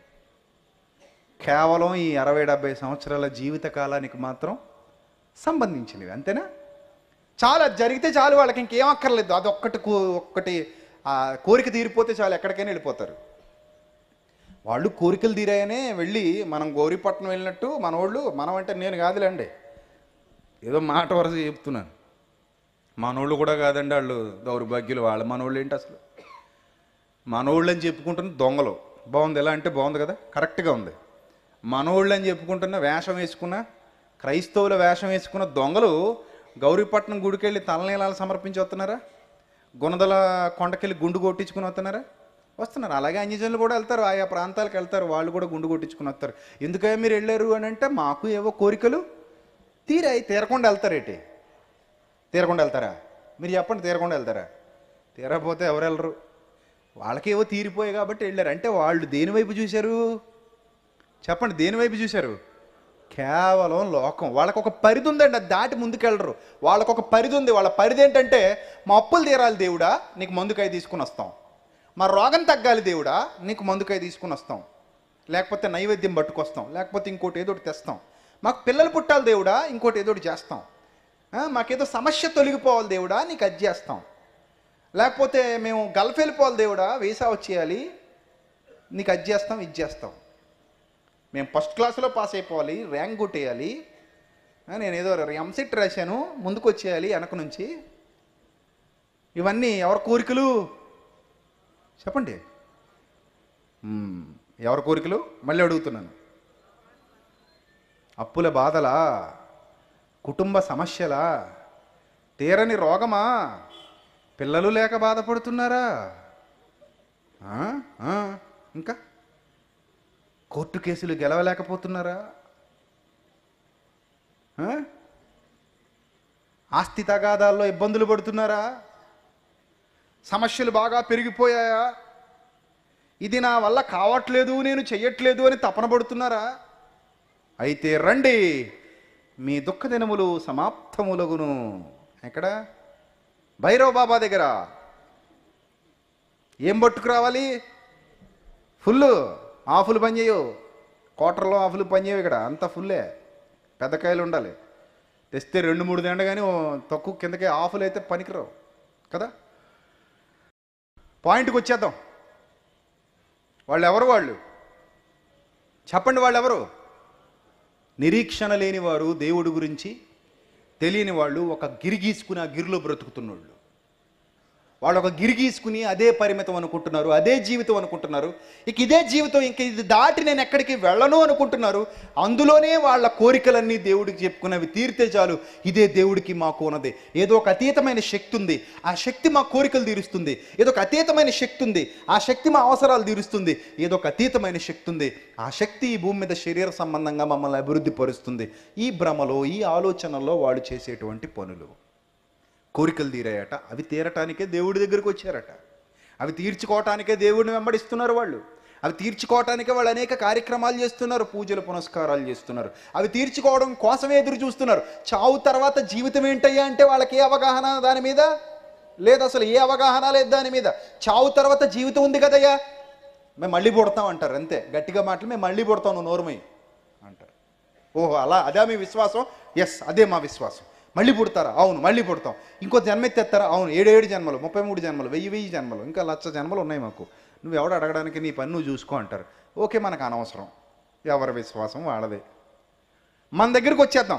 కేవలం ఈ అరవై డెబ్బై సంవత్సరాల జీవిత కాలానికి మాత్రం సంబంధించినవి అంతేనా చాలు అది జరిగితే చాలు వాళ్ళకి ఇంకేం అక్కర్లేదు అది ఒక్కటి కో- ఒక్కటి ఆ కోరిక తీరిపోతే చాలు ఎక్కడికైనా వెళ్ళిపోతారు వాళ్ళు కోరికలు తీరాయనే వెళ్ళి మనం గౌరీపట్నం వెళ్ళినట్టు మనోళ్ళు మనం అంటే నేను కాదులేండి ఏదో మాట వరస చెప్తున్నాను మనోళ్ళు కూడా కాదండి వాళ్ళు దౌర్భాగ్యులు వాళ్ళ మనోళ్ళు ఏంటి అసలు మనోళ్ళు అని చెప్పుకుంటున్న దొంగలు బాగుంది ఎలా అంటే బాగుంది కదా కరెక్ట్గా ఉంది మనోళ్ళు అని చెప్పుకుంటున్న వేషం వేసుకున్న క్రైస్తవుల వేషం వేసుకున్న దొంగలు గౌరీపట్నం గుడికి వెళ్ళి తలనీలాలు సమర్పించి వస్తున్నారా గుణదల కొండకెళ్ళి గుండు కొట్టించుకుని వస్తున్నారా వస్తున్నారు అలాగే అన్యజనులు కూడా వెళ్తారు ఆయా ప్రాంతాలకు వెళ్తారు వాళ్ళు కూడా గుండు కొట్టించుకుని వస్తారు ఎందుకయ్యా మీరు వెళ్ళారు అని అంటే మాకు ఏవో కోరికలు తీరాయి తీరకుండా వెళ్తారేటి తీరకుండా వెళ్తారా మీరు చెప్పండి తీరకుండా వెళ్తారా తీరకపోతే ఎవరు వెళ్ళరు వాళ్ళకేవో తీరిపోయాయి కాబట్టి వెళ్ళారు అంటే వాళ్ళు దేని వైపు చూశారు చెప్పండి దేని వైపు చూశారు కేవలం లోకం వాళ్ళకు ఒక పరిధి ఉందండి అది దాటి ముందుకెళ్ళరు వాళ్ళకు ఒక పరిధి ఉంది వాళ్ళ పరిధి ఏంటంటే మా అప్పులు తీరాలి దేవుడా నీకు మందుకాయ తీసుకుని వస్తాం మా రోగం తగ్గాలి దేవుడా నీకు మందుకాయ తీసుకుని వస్తాం లేకపోతే నైవేద్యం పట్టుకొస్తాం లేకపోతే ఇంకోటి ఏదో ఒకటి తెస్తాం మాకు పిల్లలు పుట్టాలి దేవుడా ఇంకోటి ఏదో ఒకటి చేస్తాం ఆ, మాకేదో సమస్య తొలగిపోవాలి దేవుడా నీకు అది చేస్తాం లేకపోతే మేము గల్ఫ్ వెళ్ళిపోవాలి దేవుడా వీసా వచ్చేయాలి నీకు అది చేస్తాం ఇది చేస్తాం మేము ఫస్ట్ క్లాస్లో పాస్ అయిపోవాలి ర్యాంక్ కొట్టేయాలి ఆ, నేను ఏదో ఎంసెట్ రాశాను ముందుకు వచ్చేయాలి వెనక నుంచి ఇవన్నీ ఎవరి కోరికలు చెప్పండి మ్మ్. ఎవరి కోరికలు మళ్ళీ అడుగుతున్నాను అప్పుల బాధలా కుటుంబ సమస్యలా తీరని రోగమా పిల్లలు లేక బాధపడుతున్నారా ఆ? ఆ, ఇంకా కోర్టు కేసులు గెలవలేకపోతున్నారా ఆ? ఆస్తి తగాదాల్లో ఇబ్బందులు పడుతున్నారా సమస్యలు బాగా పెరిగిపోయాయా ఇది నా వల్ల కావట్లేదు నేను చెయ్యట్లేదు అని తపన పడుతున్నారా అయితే రండి మీ దుఃఖ దినములు సమాప్తములగును ఎక్కడ భైరవ బాబా దగ్గర ఏం పట్టుకురావాలి ఫుల్ ఆఫులు పనిచేయవు క్వార్టర్లో ఆఫులు పనిచేయవు ఇక్కడ అంతా ఫుల్లే పెద్ద కాయలు ఉండాలి తెస్తే రెండు మూడు దండ కానీ తక్కువ కిందకే ఆఫులు అయితే పనికిరావు కదా పాయింట్కి వచ్చేద్దాం వాళ్ళు ఎవరు వాళ్ళు చెప్పండి వాళ్ళు ఎవరు నిరీక్షణ లేని వారు దేవుడి గురించి తెలియని వాళ్ళు ఒక గిరి గీసుకుని ఆ గిరిలో బ్రతుకుతున్నోళ్ళు వాళ్ళు ఒక గిరి గీసుకుని అదే పరిమితం అనుకుంటున్నారు అదే జీవితం అనుకుంటున్నారు ఇక ఇదే జీవితం ఇంక ఇది దాటి నేను ఎక్కడికి వెళ్ళను అనుకుంటున్నారు అందులోనే వాళ్ళ కోరికలన్నీ దేవుడికి చెప్పుకున్నవి తీరితే చాలు ఇదే దేవుడికి మాకు ఉన్నది ఏదో ఒక అతీతమైన శక్తి ఉంది ఆ శక్తి మా కోరికలు తీరుస్తుంది ఏదో ఒక అతీతమైన శక్తి ఉంది ఆ శక్తి మా అవసరాలు తీరుస్తుంది ఏదో ఒక అతీతమైన శక్తి ఉంది ఆ శక్తి ఈ భూమి మీద శరీర సంబంధంగా మమ్మల్ని అభివృద్ధి పరుస్తుంది ఈ భ్రమలో ఈ ఆలోచనల్లో వాళ్ళు చేసేటువంటి పనులు కోరికలు తీరాయట అవి తీరటానికే దేవుడి దగ్గరికి వచ్చారట అవి తీర్చుకోవటానికే దేవుడిని వెంబడిస్తున్నారు వాళ్ళు అవి తీర్చుకోవటానికే వాళ్ళు అనేక కార్యక్రమాలు చేస్తున్నారు పూజలు పునస్కారాలు చేస్తున్నారు అవి తీర్చుకోవడం కోసమే ఎదురు చూస్తున్నారు చావు తర్వాత జీవితం ఏంటయ్యా అంటే వాళ్ళకి ఏ అవగాహన దాని మీద లేదు అసలు ఏ అవగాహన లేదు దాని మీద చావు తర్వాత జీవితం ఉంది కదయ్యా మేము మళ్ళీ పుడతాం అంటారు అంతే గట్టిగా మాటలు మేము మళ్ళీ పుడతాం నువ్వు నోరుమై అంటారు ఓహో అలా అదే మీ విశ్వాసం ఎస్ అదే మా విశ్వాసం మళ్ళీ పుడతారా అవును మళ్ళీ పుడతాం ఇంకో జన్మ ఎత్తేస్తారా అవును ఏడేడు జన్మలు ముప్పై మూడు జన్మలు వెయ్యి వెయ్యి జన్మలు ఇంకా లక్ష జన్మలు ఉన్నాయి మాకు నువ్వు ఎవడు అడగడానికి నీ పని నువ్వు చూసుకో అంటారు ఓకే మనకు అనవసరం ఎవరి విశ్వాసం వాళ్ళదే మన దగ్గరికి వచ్చేద్దాం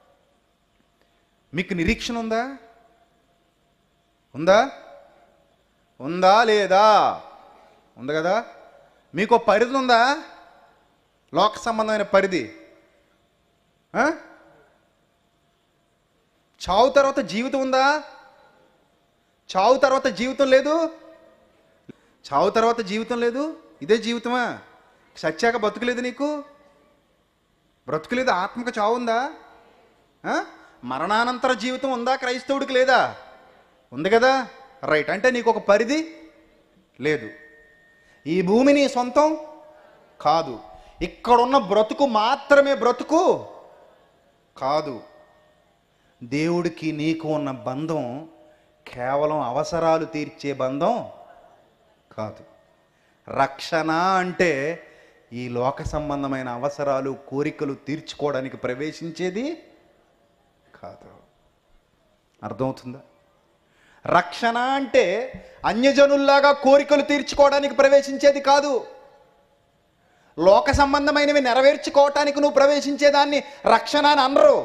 మీకు నిరీక్షణ ఉందా ఉందా ఉందా లేదా ఉంది కదా మీకు ఒక పరిధి ఉందా లోక సంబంధమైన పరిధి ఆ? చావు తర్వాత జీవితం ఉందా చావు తర్వాత జీవితం లేదు చావు తర్వాత జీవితం లేదు ఇదే జీవితమా సత్యాక బతుకులేదు నీకు బ్రతుకులేదు ఆత్మకు చావు ఉందా ఆ? మరణానంతర జీవితం ఉందా క్రైస్తవుడికి లేదా ఉంది కదా రైట్ అంటే నీకు ఒక పరిధి లేదు ఈ భూమి నీ సొంతం కాదు ఇక్కడున్న బ్రతుకు మాత్రమే బ్రతుకు కాదు దేవుడికి నీకు ఉన్న బంధం కేవలం అవసరాలు తీర్చే బంధం కాదు రక్షణ అంటే ఈ లోక సంబంధమైన అవసరాలు కోరికలు తీర్చుకోవడానికి ప్రవేశించేది కాదు అర్థమవుతుందా రక్షణ అంటే అన్యజనుల్లాగా కోరికలు తీర్చుకోవడానికి ప్రవేశించేది కాదు లోక సంబంధమైనవి నెరవేర్చుకోవటానికి నువ్వు ప్రవేశించేదాన్ని రక్షణ అని అనరు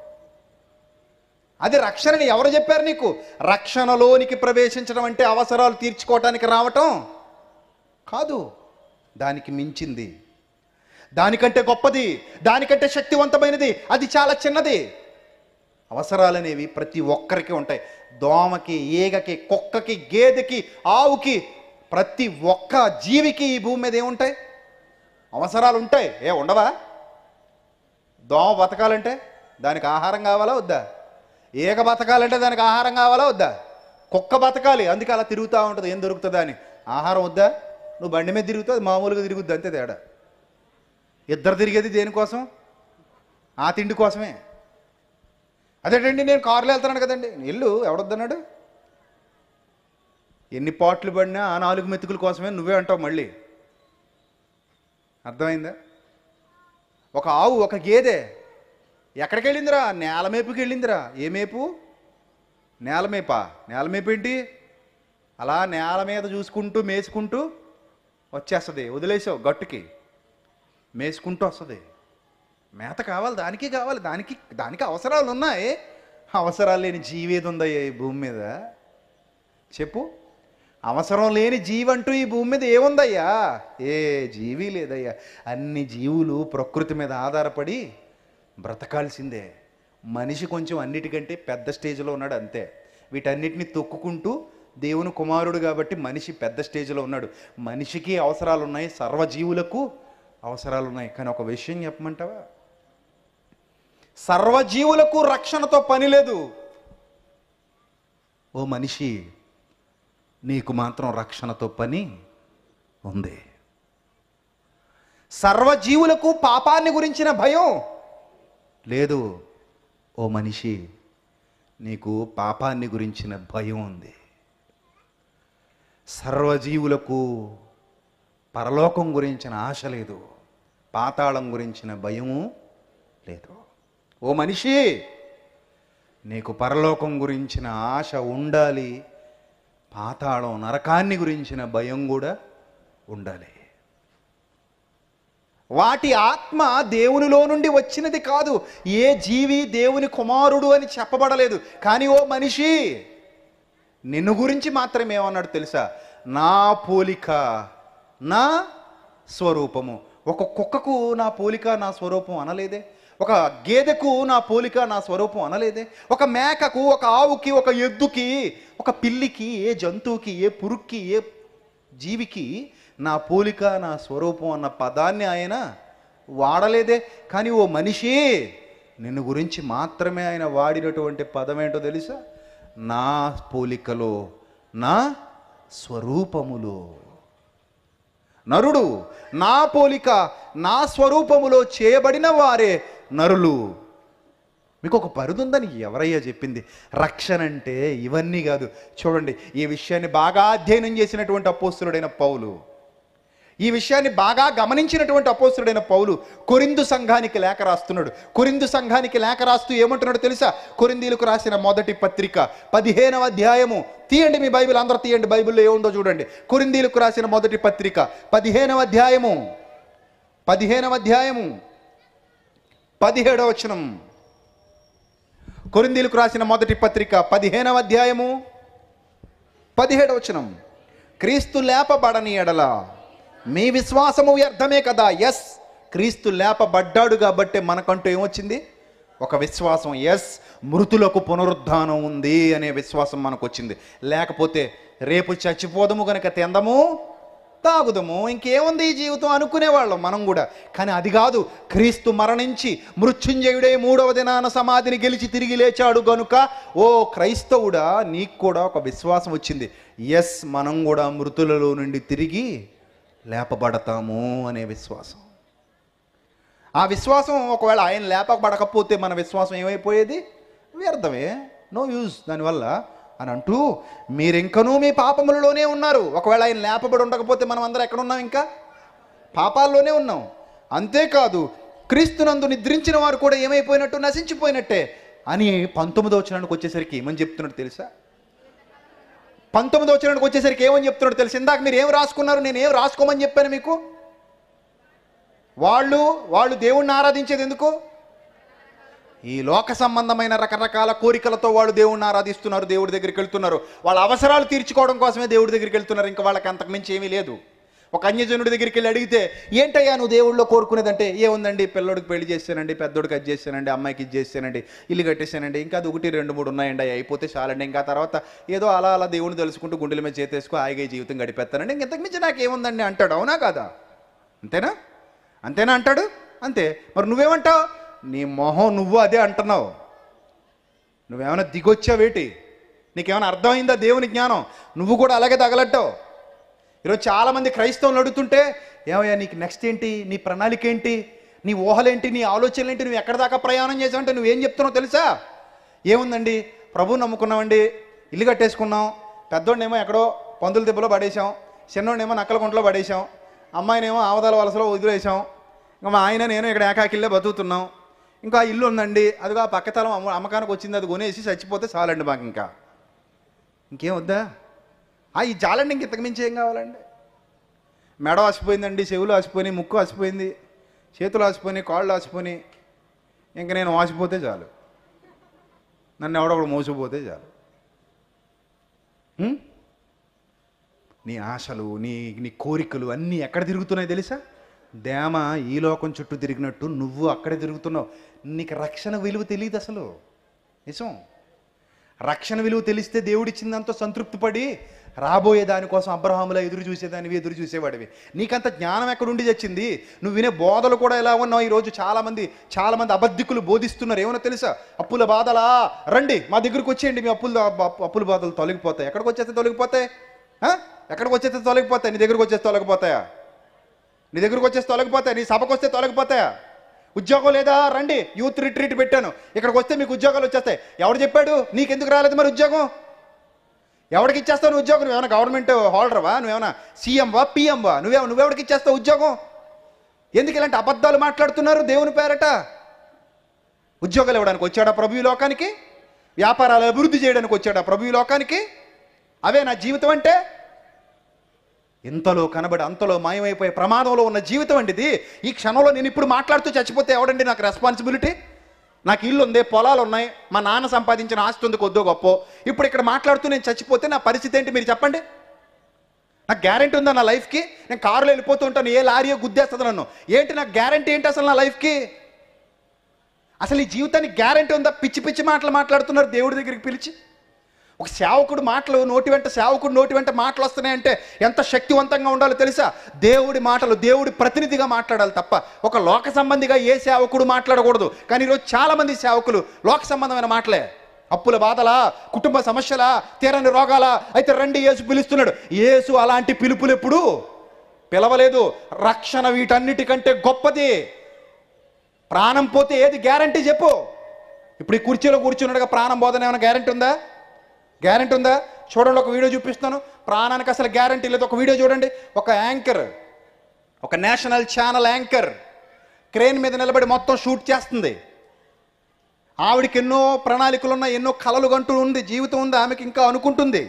అది రక్షణని ఎవరు చెప్పారు నీకు రక్షణలోనికి ప్రవేశించడం అంటే అవసరాలు తీర్చుకోవటానికి రావటం కాదు దానికి మించింది దానికంటే గొప్పది దానికంటే శక్తివంతమైనది అది చాలా చిన్నది అవసరాలనేవి ప్రతి ఒక్కరికి ఉంటాయి దోమకి ఈగకి కుక్కకి గేదెకి ఆవుకి ప్రతి ఒక్క జీవికి ఈ భూమి మీద ఏముంటాయి అవసరాలు ఉంటాయి ఏ ఉండవా దోమ బతకాలంటే దానికి ఆహారం కావాలా వద్దా ఈగ బతకాలంటే దానికి ఆహారం కావాలా వద్దా కుక్క బతకాలి అందుకే అలా తిరుగుతూ ఉంటుంది ఏం దొరుకుతుందా అని ఆహారం వద్దా నువ్వు బండి మీద తిరుగుతావు అది మామూలుగా తిరుగుద్ది అంతే తేడా ఇద్దరు తిరిగేది దేనికోసం ఆ తిండి కోసమే అదేటండి నేను కారులో వెళ్తున్నాను కదండి ఇల్లు ఎవడొద్దన్నాడు ఎన్ని పాటలు పడినా ఆ నాలుగు మెతుకుల కోసమే నువ్వే అంటావు మళ్ళీ అర్థమైందా ఒక ఆవు ఒక గేదె ఎక్కడికి వెళ్ళిందిరా నేల మేపుకి వెళ్ళిందిరా ఏ మేపు నేల మేపా నేల మేపు ఏంటి అలా నేల మీద చూసుకుంటూ మేసుకుంటూ వచ్చేస్తుంది వదిలేసావు గట్టుకి మేసుకుంటూ వస్తుంది మేత కావాలి దానికి కావాలి దానికి దానికి అవసరాలు ఉన్నాయి అవసరాలు లేని జీవేది ఉందయ్యా ఈ భూమి మీద చెప్పు అవసరం లేని జీవి అంటూ ఈ భూమి మీద ఏముందయ్యా ఏ జీవి లేదయ్యా అన్ని జీవులు ప్రకృతి మీద ఆధారపడి బ్రతకాల్సిందే మనిషి కొంచెం అన్నిటికంటే పెద్ద స్టేజ్లో ఉన్నాడు అంతే వీటన్నిటిని తొక్కుకుంటూ దేవుని కుమారుడు కాబట్టి మనిషి పెద్ద స్టేజ్లో ఉన్నాడు మనిషికి అవసరాలు ఉన్నాయి సర్వజీవులకు అవసరాలు ఉన్నాయి కానీ ఒక విషయం చెప్పమంటావా సర్వజీవులకు రక్షణతో పని లేదు ఓ మనిషి నీకు మాత్రం రక్షణతో పని ఉంది సర్వజీవులకు పాపాన్ని గురించిన భయం లేదు ఓ మనిషి నీకు పాపాన్ని గురించిన భయం ఉంది సర్వజీవులకు పరలోకం గురించిన ఆశ లేదు పాతాళం గురించిన భయము లేదు ఓ మనిషి నీకు పరలోకం గురించిన ఆశ ఉండాలి పాతాళం నరకాన్ని గురించిన భయం కూడా ఉండాలి వాటి ఆత్మ దేవునిలో నుండి వచ్చినది కాదు ఏ జీవి దేవుని కుమారుడు అని చెప్పబడలేదు కానీ ఓ మనిషి నిన్ను గురించి మాత్రం ఏమన్నాడు తెలుసా నా పోలిక నా స్వరూపము ఒక కుక్కకు నా పోలిక నా స్వరూపం అనలేదే ఒక గేదెకు నా పోలిక నా స్వరూపం అనలేదే ఒక మేకకు ఒక ఆవుకి ఒక ఎద్దుకి ఒక పిల్లికి ఏ జంతువుకి ఏ పురుక్కి ఏ జీవికి నా పోలిక నా స్వరూపం అన్న పదాన్ని ఆయన వాడలేదే కానీ ఓ మనిషి నిన్ను గురించి మాత్రమే ఆయన వాడినటువంటి పదం ఏంటో తెలుసా నా పోలికలో నా స్వరూపములో నరుడు నా పోలిక నా స్వరూపములో చేయబడిన వారే నరులు మీకు ఒక పరిధి ఉందని ఎవరయ్యా చెప్పింది రక్షణ అంటే ఇవన్నీ కాదు చూడండి ఈ విషయాన్ని బాగా అధ్యయనం చేసినటువంటి అపోస్తులుడైన పౌలు ఈ విషయాన్ని బాగా గమనించినటువంటి అపోస్తుడైన పౌలు కొరిందు సంఘానికి లేఖ రాస్తున్నాడు కొరిందు సంఘానికి లేఖ రాస్తూ ఏమంటున్నాడు తెలుసా కొరిందీలకు రాసిన మొదటి పత్రిక పదిహేనవ అధ్యాయము తీయండి మీ బైబిల్ అందరూ తీయండి బైబిల్లో ఏముందో చూడండి కొరిందీలకు రాసిన మొదటి పత్రిక పదిహేనవ అధ్యాయము పదిహేనవ అధ్యాయము పదిహేడవ వచనం కొరిందీలకు రాసిన మొదటి పత్రిక పదిహేనవ అధ్యాయము పదిహేడవ వచనం క్రీస్తు లేపబడని ఎడల మీ విశ్వాసము వ్యర్థమే కదా ఎస్ క్రీస్తు లేపబడ్డాడు కాబట్టి మనకంటూ ఏమొచ్చింది ఒక విశ్వాసం ఎస్ మృతులకు పునరుద్ధానం ఉంది అనే విశ్వాసం మనకు వచ్చింది లేకపోతే రేపు చచ్చిపోదము గనక తిందము తాగుదము ఇంకేముంది ఈ జీవితం అనుకునేవాళ్ళం మనం కూడా కానీ అది కాదు క్రీస్తు మరణించి మృత్యుంజయుడే మూడవ దినాన సమాధిని గెలిచి తిరిగి లేచాడు గనుక ఓ క్రైస్తవుడా నీకు కూడా ఒక విశ్వాసం వచ్చింది ఎస్ మనం కూడా మృతులలో నుండి తిరిగి లేపబడతాము అనే విశ్వాసం ఆ విశ్వాసం ఒకవేళ ఆయన లేపబడకపోతే మన విశ్వాసం ఏమైపోయేది వ్యర్థమే నో యూజ్ దానివల్ల అని అంటూ మీరింకనూ మీ పాపములలోనే ఉన్నారు ఒకవేళ ఆయన లేపబడి ఉండకపోతే మనం అందరం ఎక్కడ ఉన్నాం ఇంకా పాపాల్లోనే ఉన్నాం అంతేకాదు క్రీస్తునందు నిద్రించిన వారు కూడా ఏమైపోయినట్టు నశించిపోయినట్టే అని పంతొమ్మిదో వచనానికి వచ్చేసరికి ఏమని చెప్తున్నాడు తెలుసా పంతొమ్మిదో వచనానికి వచ్చేసరికి ఏమని చెప్తున్నాడు తెలుసు ఇందాక మీరు ఏం రాసుకున్నారు నేను ఏం రాసుకోమని చెప్పాను మీకు వాళ్ళు వాళ్ళు దేవుణ్ణి ఆరాధించేది ఎందుకు ఈ లోక సంబంధమైన రకరకాల కోరికలతో వాళ్ళు దేవుణ్ణి ఆరాధిస్తున్నారు దేవుడి దగ్గరికి వెళ్తున్నారు వాళ్ళ అవసరాలు తీర్చుకోవడం కోసమే దేవుడి దగ్గరికి వెళ్తున్నారు ఇంకా వాళ్ళకి అంతకుమించి ఏమీ లేదు ఒక అన్యజనుడి దగ్గరికి వెళ్ళి అడిగితే ఏంటయ్యా నువ్వు దేవుళ్ళో కోరుకునేదంటే ఏముందండి పిల్లోడికి పెళ్లి చేశానండి పెద్దోడికి అది చేశానండి అమ్మాయికి ఇది చేశానండి ఇల్లు కట్టేశానండి ఇంకా అది ఒకటి రెండు మూడు ఉన్నాయండి అవి అయిపోతే చాలండి ఇంకా తర్వాత ఏదో అలా అలా దేవుడిని తెలుసుకుంటూ గుండెల మీద చేతేసుకో హాయిగా ఈ జీవితం గడిపేస్తానండి ఇంతకు మించి నాకేముందండి అంటాడు అవునా కాదా అంతేనా అంతేనా అంటాడు అంతే మరి నువ్వేమంటావు నీ మొహం నువ్వు అదే అంటున్నావు నువ్వేమైనా దిగొచ్చావేటి నీకేమైనా అర్థమైందా దేవుని జ్ఞానం నువ్వు కూడా అలాగే తగలట్టావు ఈరోజు చాలామంది క్రైస్తవులు అడుగుతుంటే ఏమయ్యా నీకు నెక్స్ట్ ఏంటి నీ ప్రణాళిక ఏంటి నీ ఊహలేంటి నీ ఆలోచనలు ఏంటి నువ్వు ఎక్కడ దాకా ప్రయాణం చేసావంటే నువ్వేం చెప్తున్నావు తెలుసా ఏముందండి ప్రభు నమ్ముకున్నామండి ఇల్లు కట్టేసుకున్నాం పెద్దోడినేమో ఎక్కడో పందుల దెబ్బలో పడేసాం చిన్నోడినేమో నక్కల గుంటలో పడేసాం అమ్మాయినేమో ఆవదాల వలసలో వదిలేసాం ఇంకా మా ఆయన నేను ఇక్కడ ఏకాకిల్లే బతుకుతున్నాం ఇంకా ఆ ఇల్లు ఉందండి అదిగో ఆ పక్కతలం అమ్మ అమ్మకానికి వచ్చింది అది కొనేసి చచ్చిపోతే చాలండి మాకు ఇంకా ఇంకేం వద్దా ఆ ఈ జాలండి ఇంక ఇంతకు మించి ఏం కావాలండి మెడ ఆసిపోయిందండి చెవులు ఆసిపోయినాయి ముక్కు ఆసిపోయింది చేతులు ఆసిపోయినాయి కాళ్ళు ఆసిపోయినాయి ఇంక నేను వాసిపోతే చాలు నన్ను ఎవడొకడు మోసిపోతే చాలు హ్మ్? నీ ఆశలు నీ నీ కోరికలు అన్నీ ఎక్కడ తిరుగుతున్నాయి తెలుసా దేమ ఈ లోకం చుట్టూ తిరిగినట్టు నువ్వు అక్కడే తిరుగుతున్నావు నీకు రక్షణ విలువ తెలియదు అసలు నిజం రక్షణ విలువ తెలిస్తే దేవుడిచ్చిందంతా సంతృప్తి పడి రాబోయే దానికోసం అబ్రహాములా ఎదురు చూసేదానివి ఎదురు చూసేవాడివి నీకంత జ్ఞానం ఎక్కడుండి తెచ్చింది నువ్వు వినే బోధలు కూడా ఎలా ఉన్నావు ఈరోజు చాలామంది చాలామంది అబద్ధికులు బోధిస్తున్నారు ఏమన్నా తెలుసా అప్పుల బాధలా రండి మా దగ్గరికి వచ్చేయండి మీ అప్పుల అప్పుల బాధలు తొలగిపోతాయి ఎక్కడికి వచ్చేస్తే తొలగిపోతాయి ఆ? ఎక్కడికి వచ్చేస్తే తొలగిపోతాయి నీ దగ్గరికి వచ్చేస్తే తొలగిపోతాయా నీ దగ్గరకు వచ్చేసి తొలగిపోతాయి నీ సభకు వస్తే తొలగిపోతాయా ఉద్యోగం లేదా రండి యూత్ రిట్రీట్ పెట్టాను ఇక్కడికి వస్తే మీకు ఉద్యోగాలు వచ్చేస్తాయి ఎవడు చెప్పాడు నీకెందుకు రాలేదు మరి ఉద్యోగం ఎవరికి ఇచ్చేస్తావు నువ్వు ఉద్యోగం నువ్వేమైనా గవర్నమెంట్ హోల్డర్వా నువ్వేమైనా సీఎంవా పిఎంవా నువ్వే నువ్వెవడికి ఇచ్చేస్తావు ఉద్యోగం ఎందుకు ఇలాంటి అబద్ధాలు మాట్లాడుతున్నారు దేవుని పేరట ఉద్యోగాలు ఇవ్వడానికి వచ్చాడా ప్రభు ఈ లోకానికి వ్యాపారాలు అభివృద్ధి చేయడానికి వచ్చాడా ప్రభు ఈ లోకానికి అవే నా జీవితం అంటే ఇంతలో కనబడి అంతలో మాయమైపోయే ప్రమాదంలో ఉన్న జీవితం అండి ఇది ఈ క్షణంలో నేను ఇప్పుడు మాట్లాడుతూ చచ్చిపోతే ఎవడండి నాకు రెస్పాన్సిబిలిటీ నాకు ఇల్లు ఉంది పొలాలు ఉన్నాయి మా నాన్న సంపాదించిన ఆస్తి ఉంది కొద్దో గొప్ప ఇప్పుడు ఇక్కడ మాట్లాడుతూ నేను చచ్చిపోతే నా పరిస్థితి ఏంటి మీరు చెప్పండి నాకు గ్యారంటీ ఉందా నా లైఫ్కి నేను కారులో వెళ్ళిపోతూ ఉంటాను ఏ లారీయో గుద్దేస్తుంది నన్ను ఏంటి నాకు గ్యారంటీ ఏంటి అసలు నా లైఫ్కి అసలు ఈ జీవితానికి గ్యారంటీ ఉందా పిచ్చి పిచ్చి మాటలు మాట్లాడుతున్నారు దేవుడి దగ్గరికి పిలిచి ఒక సేవకుడు మాటలు నోటి వెంట సేవకుడు నోటి వెంట మాటలు వస్తున్నాయంటే ఎంత శక్తివంతంగా ఉండాలో తెలుసా దేవుడి మాటలు దేవుడి ప్రతినిధిగా మాట్లాడాలి తప్ప ఒక లోక సంబంధిగా ఏ సేవకుడు మాట్లాడకూడదు కానీ ఈరోజు చాలా మంది సేవకులు లోక సంబంధమైన మాటలే అప్పుల బాధలా కుటుంబ సమస్యలా తీరని రోగాలా అయితే రండి యేసు పిలుస్తున్నాడు యేసు అలాంటి పిలుపులు ఎప్పుడు పిలవలేదు రక్షణ వీటన్నిటికంటే గొప్పది ప్రాణం పోతే ఏది గ్యారంటీ చెప్పు ఇప్పుడు ఈ కుర్చీలో కూర్చున్నాడుగా ప్రాణం పోదని ఏమైనా గ్యారంటీ ఉందా గ్యారంటీ ఉందా చూడండి ఒక వీడియో చూపిస్తాను ప్రాణానికి అసలు గ్యారంటీ లేదు ఒక వీడియో చూడండి ఒక యాంకర్ ఒక నేషనల్ ఛానల్ యాంకర్ క్రేన్ మీద నిలబడి మొత్తం షూట్ చేస్తుంది ఆవిడకి ఎన్నో ప్రణాళికలు ఉన్నాయి ఎన్నో కలలు కంటూ ఉంది జీవితం ఉంది ఆమెకి ఇంకా అనుకుంటుంది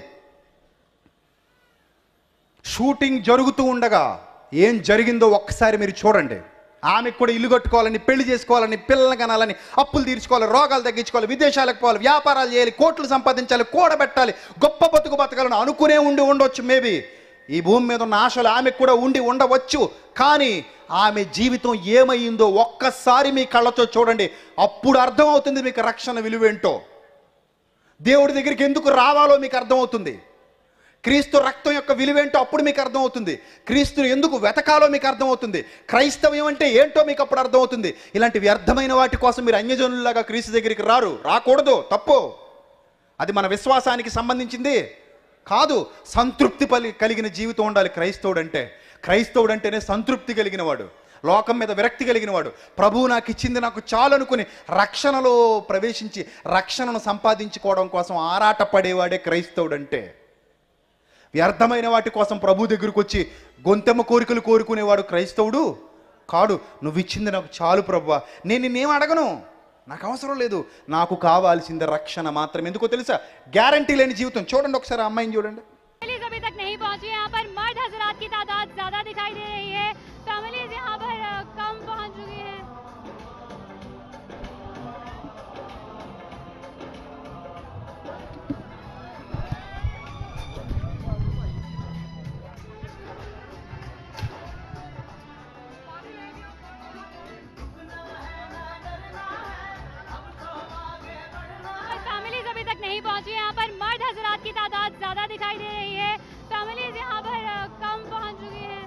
షూటింగ్ జరుగుతూ ఉండగా ఏం జరిగిందో ఒక్కసారి మీరు చూడండి ఆమెకు కూడా ఇల్లు కట్టుకోవాలని పెళ్లి చేసుకోవాలని పిల్లల్ని కనాలని అప్పులు తీర్చుకోవాలి రోగాలు తగ్గించుకోవాలి విదేశాలకు పోవాలి వ్యాపారాలు చేయాలి కోట్లు సంపాదించాలి కూడబెట్టాలి గొప్ప బతుకు బతకాలని అనుకునే ఉండి ఉండొచ్చు మేబీ ఈ భూమి మీద ఉన్న ఆశలు ఆమెకు కూడా ఉండి ఉండవచ్చు కానీ ఆమె జీవితం ఏమైందో ఒక్కసారి మీ కళ్ళతో చూడండి అప్పుడు అర్థమవుతుంది మీకు రక్షణ విలువేంటో దేవుడి దగ్గరికి ఎందుకు రావాలో మీకు అర్థమవుతుంది క్రీస్తు రక్తం యొక్క విలువేంటో అప్పుడు మీకు అర్థమవుతుంది క్రీస్తుని ఎందుకు వెతకాలో మీకు అర్థమవుతుంది క్రైస్తవ్యం అంటే ఏంటో మీకు అప్పుడు అర్థమవుతుంది ఇలాంటి వ్యర్థమైన వాటి కోసం మీరు అన్యజనుల్లాగా క్రీస్తు దగ్గరికి రారు రాకూడదు తప్పు అది మన విశ్వాసానికి సంబంధించింది కాదు సంతృప్తి పలి కలిగిన జీవితం ఉండాలి క్రైస్తవుడు అంటే క్రైస్తవుడు అంటేనే సంతృప్తి కలిగిన వాడు లోకం మీద విరక్తి కలిగిన వాడు ప్రభువు నాకు ఇచ్చింది నాకు చాలు అనుకుని రక్షణలో ప్రవేశించి రక్షణను సంపాదించుకోవడం కోసం ఆరాట పడేవాడే క్రైస్తవుడు అంటే వ్యర్థమైన వాటి కోసం ప్రభు దగ్గరకు వచ్చి గొంతెమ్మ కోరికలు కోరుకునేవాడు క్రైస్తవుడు కాడు నువ్వు ఇచ్చింది నాకు చాలు ప్రభువా నేను నిన్నేం అడగను నాకు అవసరం లేదు నాకు కావాల్సింది రక్షణ మాత్రం ఎందుకో తెలుసా గ్యారంటీ లేని జీవితం చూడండి ఒకసారి ఆ అమ్మాయిని చూడండి फैमिलीज अभी तक नहीं पहुंची यहाँ पर मर्द हजरात की तादाद ज्यादा दिखाई दे रही है फैमिलीज यहाँ पर अ, कम पहुंच चुकी हैं फैमिलीज अभी तक नहीं पहुंची यहाँ पर मर्द हजरात की तादाद ज्यादा दिखाई दे रही है फैमिलीज यहाँ पर अ, कम पहुंच चुकी हैं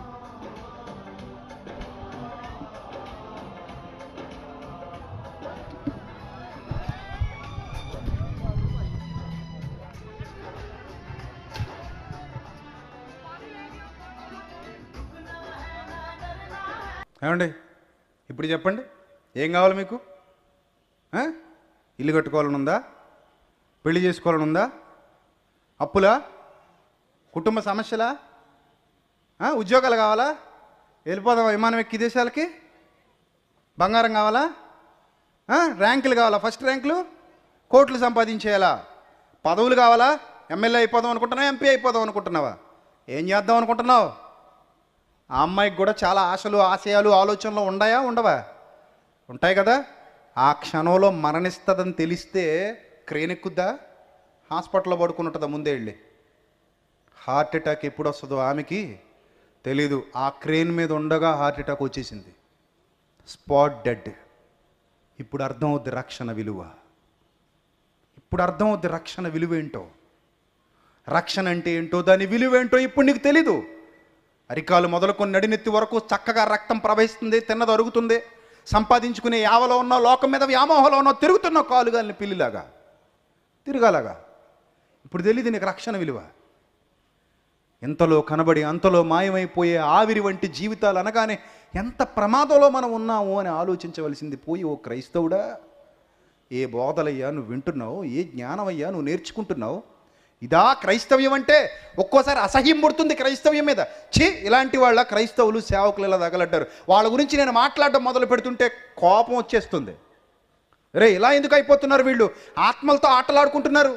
ఏమండి ఇప్పుడు చెప్పండి ఏం కావాలి మీకు ఆ? ఇల్లు కట్టుకోవాలని ఉందా పెళ్లి చేసుకోవాలని ఉందా అప్పులా కుటుంబ సమస్యలా ఆ? ఉద్యోగాలు కావాలా వెళ్ళిపోదాం విమానం ఎక్కి దేశాలకి బంగారం కావాలా ఆ? ర్యాంకులు కావాలా ఫస్ట్ ర్యాంకులు కోట్లు సంపాదించేయాలా పదవులు కావాలా ఎమ్మెల్యే అయిపోదాం అనుకుంటున్నావా ఎంపీ అయిపోదాం అనుకుంటున్నావా ఏం చేద్దాం అనుకుంటున్నావు ఆ అమ్మాయికి కూడా చాలా ఆశలు ఆశయాలు ఆలోచనలు ఉన్నాయా ఉండవా ఉంటాయి కదా ఆ క్షణంలో మరణిస్తుందని తెలిస్తే క్రేన్ ఎక్కుద్దా హాస్పిటల్లో పడుకున్నట్టుదా ముందే వెళ్ళి హార్ట్ అటాక్ ఎప్పుడు వస్తుందో ఆమెకి తెలీదు ఆ క్రేన్ మీద ఉండగా హార్ట్ అటాక్ వచ్చేసింది స్పాట్ డెడ్ ఇప్పుడు అర్థం అవుద్ది రక్షణ విలువ ఇప్పుడు అర్థం అవుద్ది రక్షణ విలువ ఏంటో రక్షణ అంటే ఏంటో దాని విలువ ఏంటో ఇప్పుడు నీకు తెలీదు అరికాలు మొదలుకొని నడినెత్తి వరకు చక్కగా రక్తం ప్రవహిస్తుంది తిన్నది అరుగుతుంది సంపాదించుకునే యావలో ఉన్న లోకం మీద వ్యామోహంలో ఉన్న తిరుగుతున్న కాలుగాలిని పిల్లిలాగా తిరగాలాగా ఇప్పుడు తెలియదు నీకు రక్షణ విలువ ఎంతలో కనబడి అంతలో మాయమైపోయే ఆవిరి వంటి జీవితాలు అనగానే ఎంత ప్రమాదంలో మనం ఉన్నాము అని ఆలోచించవలసింది పోయి ఓ క్రైస్తవుడా ఏ బోధలయ్యా నువ్వు వింటున్నావు ఏ జ్ఞానమయ్యా నువ్వు నేర్చుకుంటున్నావు ఇదా క్రైస్తవ్యం అంటే ఒక్కోసారి అసహ్యం పుడుతుంది క్రైస్తవ్యం మీద ఛీ ఇలాంటి వాళ్ళ క్రైస్తవులు సేవకులు ఇలా తగలడ్డారు వాళ్ళ గురించి నేను మాట్లాడడం మొదలు పెడుతుంటే కోపం వచ్చేస్తుంది రే ఇలా ఎందుకు అయిపోతున్నారు వీళ్ళు ఆత్మలతో ఆటలాడుకుంటున్నారు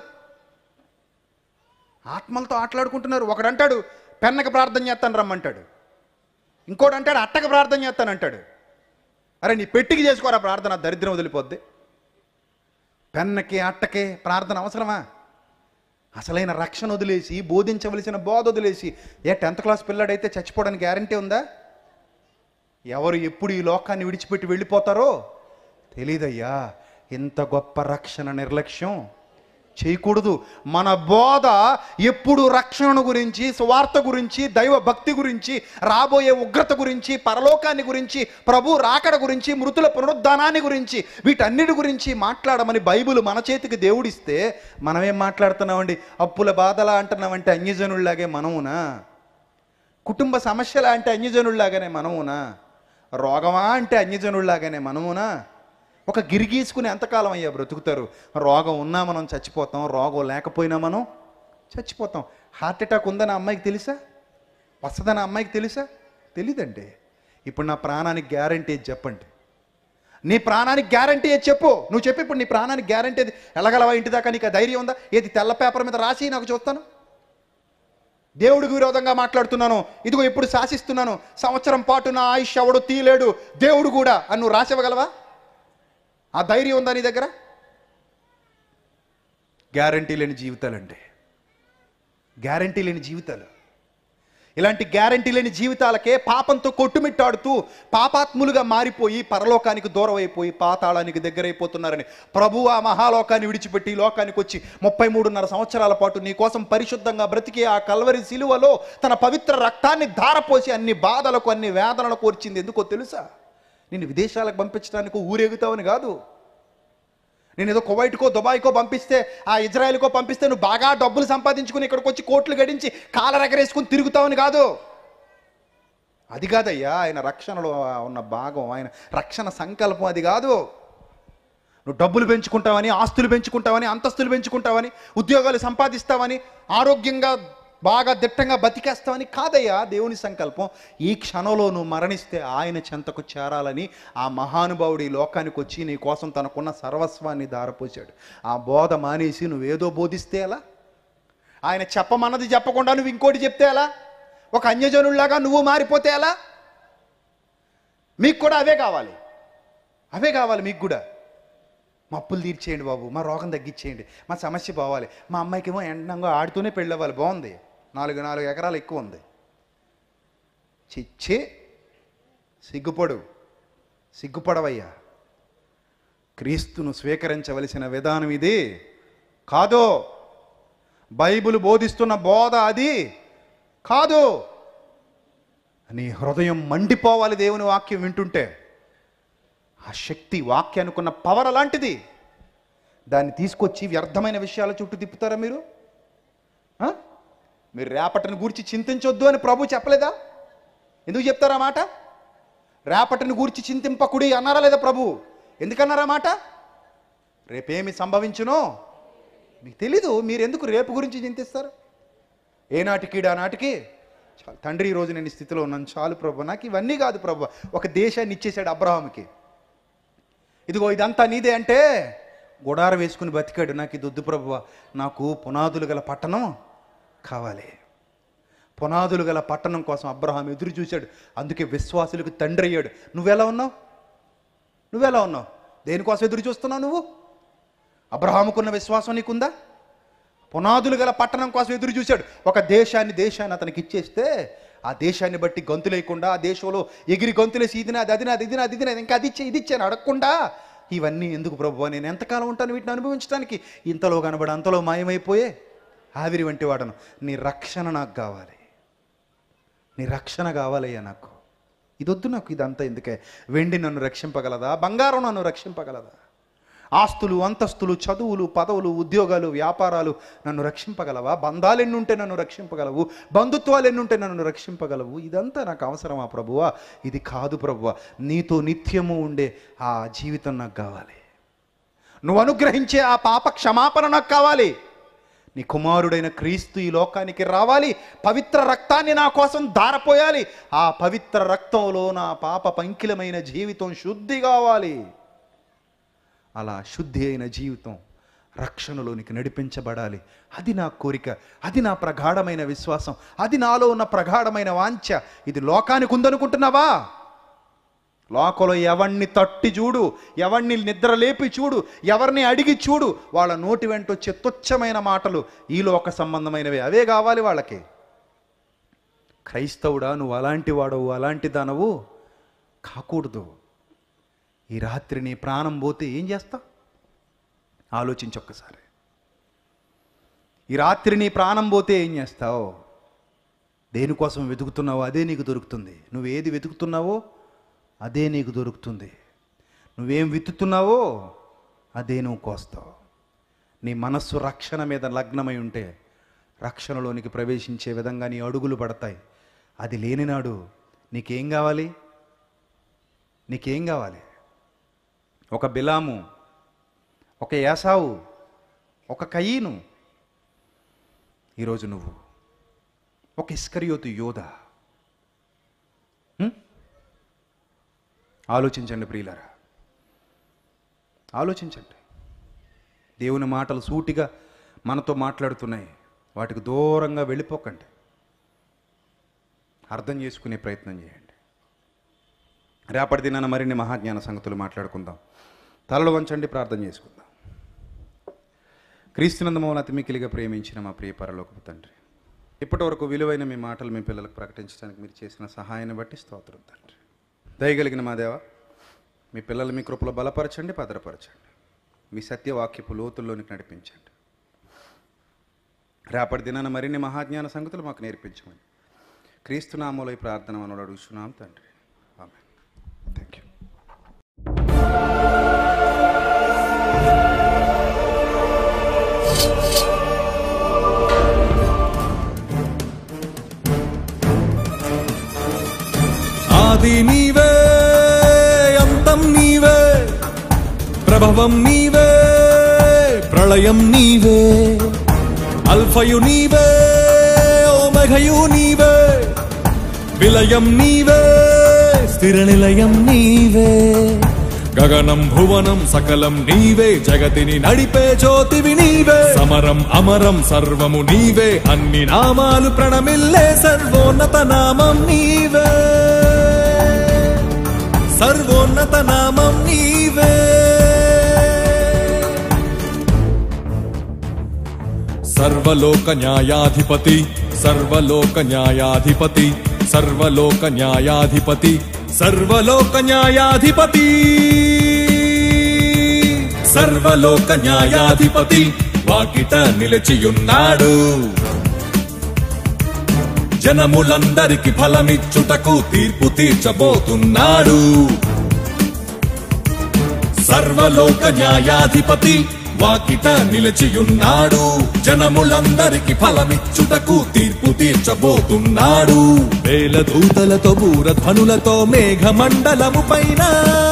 ఆత్మలతో ఆటలాడుకుంటున్నారు ఒకడంటాడు పెన్నకి ప్రార్థన చేస్తాను రమ్మంటాడు ఇంకోటి అంటాడు అట్టకి ప్రార్థన చేస్తాను అంటాడు అరే నీ పెట్టికి చేసుకోరా ప్రార్థన దరిద్రం వదిలిపోద్ది పెన్నకి అట్టకి ప్రార్థన అవసరమా అసలైన రక్షణ వదిలేసి బోధించవలసిన బోధ వదిలేసి ఏ టెన్త్ క్లాస్ పిల్లాడైతే చచ్చిపోవడానికి గ్యారంటీ ఉందా ఎవరు ఎప్పుడు ఈ లోకాన్ని విడిచిపెట్టి వెళ్ళిపోతారో తెలీదయ్యా ఇంత గొప్ప రక్షణ నిర్లక్ష్యం చేయకూడదు మన బోధ ఎప్పుడు రక్షణ గురించి సువార్త గురించి దైవ భక్తి గురించి రాబోయే ఉగ్రత గురించి పరలోకాన్ని గురించి ప్రభు రాకడ గురించి మృతుల పునరుద్ధానాన్ని గురించి వీటన్నిటి గురించి మాట్లాడమని బైబిల్ మన చేతికి దేవుడిస్తే మనమేం మాట్లాడుతున్నామండి అప్పుల బాధలా అంటున్నామంటే అన్యజనుల్లాగే మనమునా కుటుంబ సమస్యల అంటే అన్యజనుల్లాగానే మనమునా రోగమా అంటే అన్యజనుల్లాగానే మనమునా ఒక గిరిగీసుకుని ఎంతకాలం అయ్యా బ్రతుకుతారు రోగం ఉన్నా మనం చచ్చిపోతాం రోగం లేకపోయినా మనం చచ్చిపోతాం హార్ట్ అటాక్ ఉందని అమ్మాయికి తెలుసా వస్తుందని అమ్మాయికి తెలుసా తెలీదండి ఇప్పుడు నా ప్రాణానికి గ్యారంటీ ఏది చెప్పండి నీ ప్రాణానికి గ్యారంటీ ఏది చెప్పు నువ్వు చెప్పి ఇప్పుడు నీ ప్రాణానికి గ్యారంటీ ఏది ఎలాగలవా ఇంటి దాకా నీకు ఆ ధైర్యం ఉందా ఏది తెల్ల పేపర్ మీద రాసి నాకు చూస్తాను దేవుడికి విరోధంగా మాట్లాడుతున్నాను ఇదిగో ఇప్పుడు శాసిస్తున్నాను సంవత్సరం పాటు నా ఆయుష్ ఎవడు తీయలేడు దేవుడు కూడా అని నువ్వు రాసివ్వగలవా ఆ ధైర్యం ఉందా నీ దగ్గర గ్యారంటీ లేని జీవితాలండి గ్యారంటీ లేని జీవితాలు ఇలాంటి గ్యారంటీ లేని జీవితాలకే పాపంతో కొట్టుమిట్టాడుతూ పాపాత్ములుగా మారిపోయి పరలోకానికి దూరం అయిపోయి పాతాళానికి దగ్గరైపోతున్నారని ప్రభు ఆ మహాలోకాన్ని విడిచిపెట్టి ఈ లోకానికి వచ్చి ముప్పై మూడున్నర సంవత్సరాల పాటు నీ కోసం పరిశుద్ధంగా బ్రతికే ఆ కల్వరి శిలువలో తన పవిత్ర రక్తాన్ని ధారపోసి అన్ని బాధలకు అన్ని వేదనలకు వచ్చింది ఎందుకో తెలుసా నిన్ను విదేశాలకు పంపించడానికి ఊరేగుతావని కాదు నేను ఏదో కువైట్కో దుబాయ్కో పంపిస్తే ఆ ఇజ్రాయెల్కో పంపిస్తే నువ్వు బాగా డబ్బులు సంపాదించుకుని ఇక్కడికి వచ్చి కోట్లు గడించి కాలరెగరేసుకుని తిరుగుతావని కాదు అది కాదయ్యా ఆయన రక్షణలో ఉన్న భాగం ఆయన రక్షణ సంకల్పం అది కాదు నువ్వు డబ్బులు పెంచుకుంటావని ఆస్తులు పెంచుకుంటావని అంతస్తులు పెంచుకుంటావని ఉద్యోగాలు సంపాదిస్తావని ఆరోగ్యంగా బాగా దిట్టంగా బతికేస్తావని కాదయ్యా దేవుని సంకల్పం ఈ క్షణంలో నువ్వు మరణిస్తే ఆయన చెంతకు చేరాలని ఆ మహానుభావుడు ఈ లోకానికి వచ్చి నీ కోసం తనకున్న సర్వస్వాన్ని దారపోశాడు ఆ బోధ మానేసి నువ్వేదో బోధిస్తే ఎలా ఆయన చెప్పమన్నది చెప్పకుండా నువ్వు ఇంకోటి చెప్తే ఎలా ఒక అన్యజనుల్లాగా నువ్వు మారిపోతే ఎలా మీకు కూడా అవే కావాలి అవే కావాలి మీకు కూడా మా అప్పులు తీర్చేయండి బాబు మా రోగం తగ్గించేయండి మా సమస్య పోవాలి మా అమ్మాయికేమో ఎండంగా ఆడుతూనే పెళ్ళవ్వాలి బాగుంది నాలుగు నాలుగు ఎకరాలు ఎక్కువ ఉంది చిచ్చి సిగ్గుపడు సిగ్గుపడవయ్యా క్రీస్తును స్వీకరించవలసిన విధానం ఇది కాదు బైబిల్ బోధిస్తున్న బోధ అది కాదు నీ హృదయం మండిపోవాలి దేవుని వాక్యం వింటుంటే ఆ శక్తి వాక్యానుకున్న పవర్ అలాంటిది దాన్ని తీసుకొచ్చి వ్యర్థమైన విషయాల చుట్టూ తిప్పుతారా మీరు ఆ? మీరు రేపటిని గూర్చి చింతించొద్దు అని ప్రభు చెప్పలేదా ఎందుకు చెప్తారా మాట రేపటిని గూర్చి చింతింపకుడి అన్నారా లేదా ప్రభు ఎందుకన్నారా మాట రేపేమి సంభవించునో మీకు తెలీదు మీరు ఎందుకు రేపు గురించి చింతిస్తారు ఏనాటికి నాటికి చాలు తండ్రి ఈ రోజు నేను ఈ స్థితిలో ఉన్నాను చాలు ప్రభు నాకు ఇవన్నీ కాదు ప్రభు ఒక దేశాన్ని ఇచ్చేశాడు అబ్రహాంకి ఇదిగో ఇదంతా నీదే అంటే గుడార వేసుకుని బతికాడు నాకు ఇది వద్దు ప్రభువ నాకు పునాదులు గల పట్టణం కావాలి పునాదులు గల పట్టణం కోసం అబ్రహాం ఎదురు చూశాడు అందుకే విశ్వాసులకు తండ్రి అయ్యాడు నువ్వెలా ఉన్నావు నువ్వెలా ఉన్నావు దేనికోసం ఎదురు చూస్తున్నావు నువ్వు అబ్రహాముకున్న విశ్వాసం నీకుందా పునాదులు గల పట్టణం కోసం ఎదురు చూశాడు ఒక దేశాన్ని దేశాన్ని అతనికి ఇచ్చేస్తే ఆ దేశాన్ని బట్టి గంతులేయకుండా ఆ దేశంలో ఎగిరి గంతులేసి ఇది నాది అది నాది ఇది నాది ఇది నాది ఇంకా అది ఇచ్చే ఇది ఇచ్చాను అడగకుండా ఇవన్నీ ఎందుకు ప్రభు నేను ఎంతకాలం ఉంటాను వీటిని అనుభవించడానికి ఇంతలో కనబడి అంతలో మాయమైపోయే ఆవిరి వంటి వాడను నీ రక్షణ నాకు కావాలి నీ రక్షణ కావాలయ్యా నాకు ఇది వద్దు నాకు ఇదంతా ఎందుకే వెండి నన్ను రక్షింపగలదా బంగారం నన్ను రక్షింపగలదా ఆస్తులు అంతస్తులు చదువులు పదవులు ఉద్యోగాలు వ్యాపారాలు నన్ను రక్షింపగలవా బంధాలు ఎన్నుంటే నన్ను రక్షింపగలవు బంధుత్వాలు ఎన్నుంటే నన్ను రక్షింపగలవు ఇదంతా నాకు అవసరమా ప్రభువా ఇది కాదు ప్రభువా నీతో నిత్యము ఉండే ఆ జీవితం నాకు కావాలి నువ్వు అనుగ్రహించే ఆ పాప క్షమాపణ నాకు కావాలి నీ కుమారుడైన క్రీస్తు ఈ లోకానికి రావాలి పవిత్ర రక్తాన్ని నా కోసం దారపోయాలి ఆ పవిత్ర రక్తంలో నా పాప పంకిలమైన జీవితం శుద్ధి కావాలి అలా శుద్ధి అయిన జీవితం రక్షణలోనికి నడిపించబడాలి అది నా కోరిక అది నా ప్రగాఢమైన విశ్వాసం అది నాలో ఉన్న ప్రగాఢమైన వాంఛ ఇది లోకానికి ఉందనుకుంటున్నావా లోకంలో ఎవరిని తట్టి చూడు ఎవరిని నిద్ర లేపి చూడు ఎవరిని అడిగి చూడు వాళ్ళ నోటి వెంట వచ్చే తుచ్చమైన మాటలు ఈ లోక సంబంధమైనవి అవే కావాలి వాళ్ళకి క్రైస్తవుడా నువ్వు అలాంటి వాడవు అలాంటి దానవు కాకూడదు ఈ రాత్రి నీ ప్రాణం పోతే ఏం చేస్తావు ఆలోచించి ఒక్కసారి ఈ రాత్రి నీ ప్రాణం పోతే ఏం చేస్తావు దేనికోసం వెతుకుతున్నావో అదే నీకు దొరుకుతుంది నువ్వు ఏది వెతుకుతున్నావో అదే నీకు దొరుకుతుంది నువ్వేం విత్తుతున్నావో అదే నువ్వు కోస్తావు నీ మనస్సు రక్షణ మీద లగ్నమై ఉంటే రక్షణలోనికి ప్రవేశించే విధంగా నీ అడుగులు పడతాయి అది లేనినాడు నీకేం కావాలి నీకేం కావాలి ఒక బిలాము ఒక యాసావు ఒక కయీను ఈరోజు నువ్వు ఒక ఇస్కరియోతు యోధ హ్మ్? ఆలోచించండి ప్రియులరా ఆలోచించండి దేవుని మాటలు సూటిగా మనతో మాట్లాడుతున్నాయి వాటికి దూరంగా వెళ్ళిపోకండి అర్థం చేసుకునే ప్రయత్నం చేయండి రేపటి దినాన మరిన్ని మహాజ్ఞాన సంగతులు మాట్లాడుకుందాం తలలు వంచండి ప్రార్థన చేసుకుందాం క్రీస్తునందు మమ్మల్ని అతి మికిలిగా ప్రేమించిన మా ప్రియ పరలోకపు తండ్రి ఇప్పటి వరకు విలువైన మీ మాటలు మీ పిల్లలకు ప్రకటించడానికి మీరు చేసిన సహాయాన్ని బట్టి స్తోత్రం తండ్రి దయగలిగిన మా దేవ మీ పిల్లలు మీ కృపలో బలపరచండి భద్రపరచండి మీ సత్యవాక్యపు లోతుల్లోనికి నడిపించండి రేపటి దినాన మరిన్ని మహాజ్ఞాన సంగతులు మాకు నేర్పించమని క్రీస్తునామూల ఈ ప్రార్థన మనలో అడుగుతున్నాం తండ్రి ఆమె థ్యాంక్ యూ ఆది నీవే అంతం నీవే ప్రభవం నీవే ప్రళయం నీవే అల్ఫయు నీవే ఓమఘయు నీవే విలయం నీవే స్థిర నిలయం నీవే గగనం భువనం సకలం నీవే జగతిని నడిపే జ్యోతివి నీవే సమరం అమరం సర్వము నీవే అన్ని నామాలు ప్రణమిల్లే సర్వోన్నత నామం నీవే సర్వోన్నత నామం నీవే సర్వలోక న్యాయాధిపతి సర్వలోక న్యాయాధిపతి సర్వలోక న్యాయాధిపతి సర్వలోక న్యాయాధిపతి సర్వలోక న్యాయాధిపతి వాకిట నిలిచియున్నాడు జనములందరికి ఫలమిచ్చుటకు తీర్పు తీర్చబోతున్నాడు సర్వలోక న్యాయాధిపతి వాకిట నిలిచియున్నాడు జనములందరికి ఫలమిచ్చుటకు తీర్పు తీర్చబోతున్నాడు వేల దూతలతో బూరధ్వనులతో మేఘమండలము పైన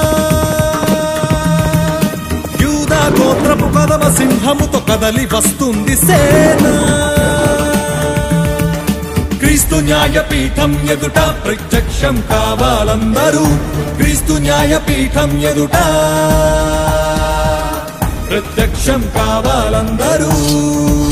యూదా గోత్రపు కదమ సింహముతో కదలి వస్తుంది సేన క్రీస్తు న్యాయపీఠం ఎదుట ప్రత్యక్షం కావాలందరూ క్రీస్తు న్యాయపీఠం ఎదుట ప్రత్యక్షం కావాలందరూ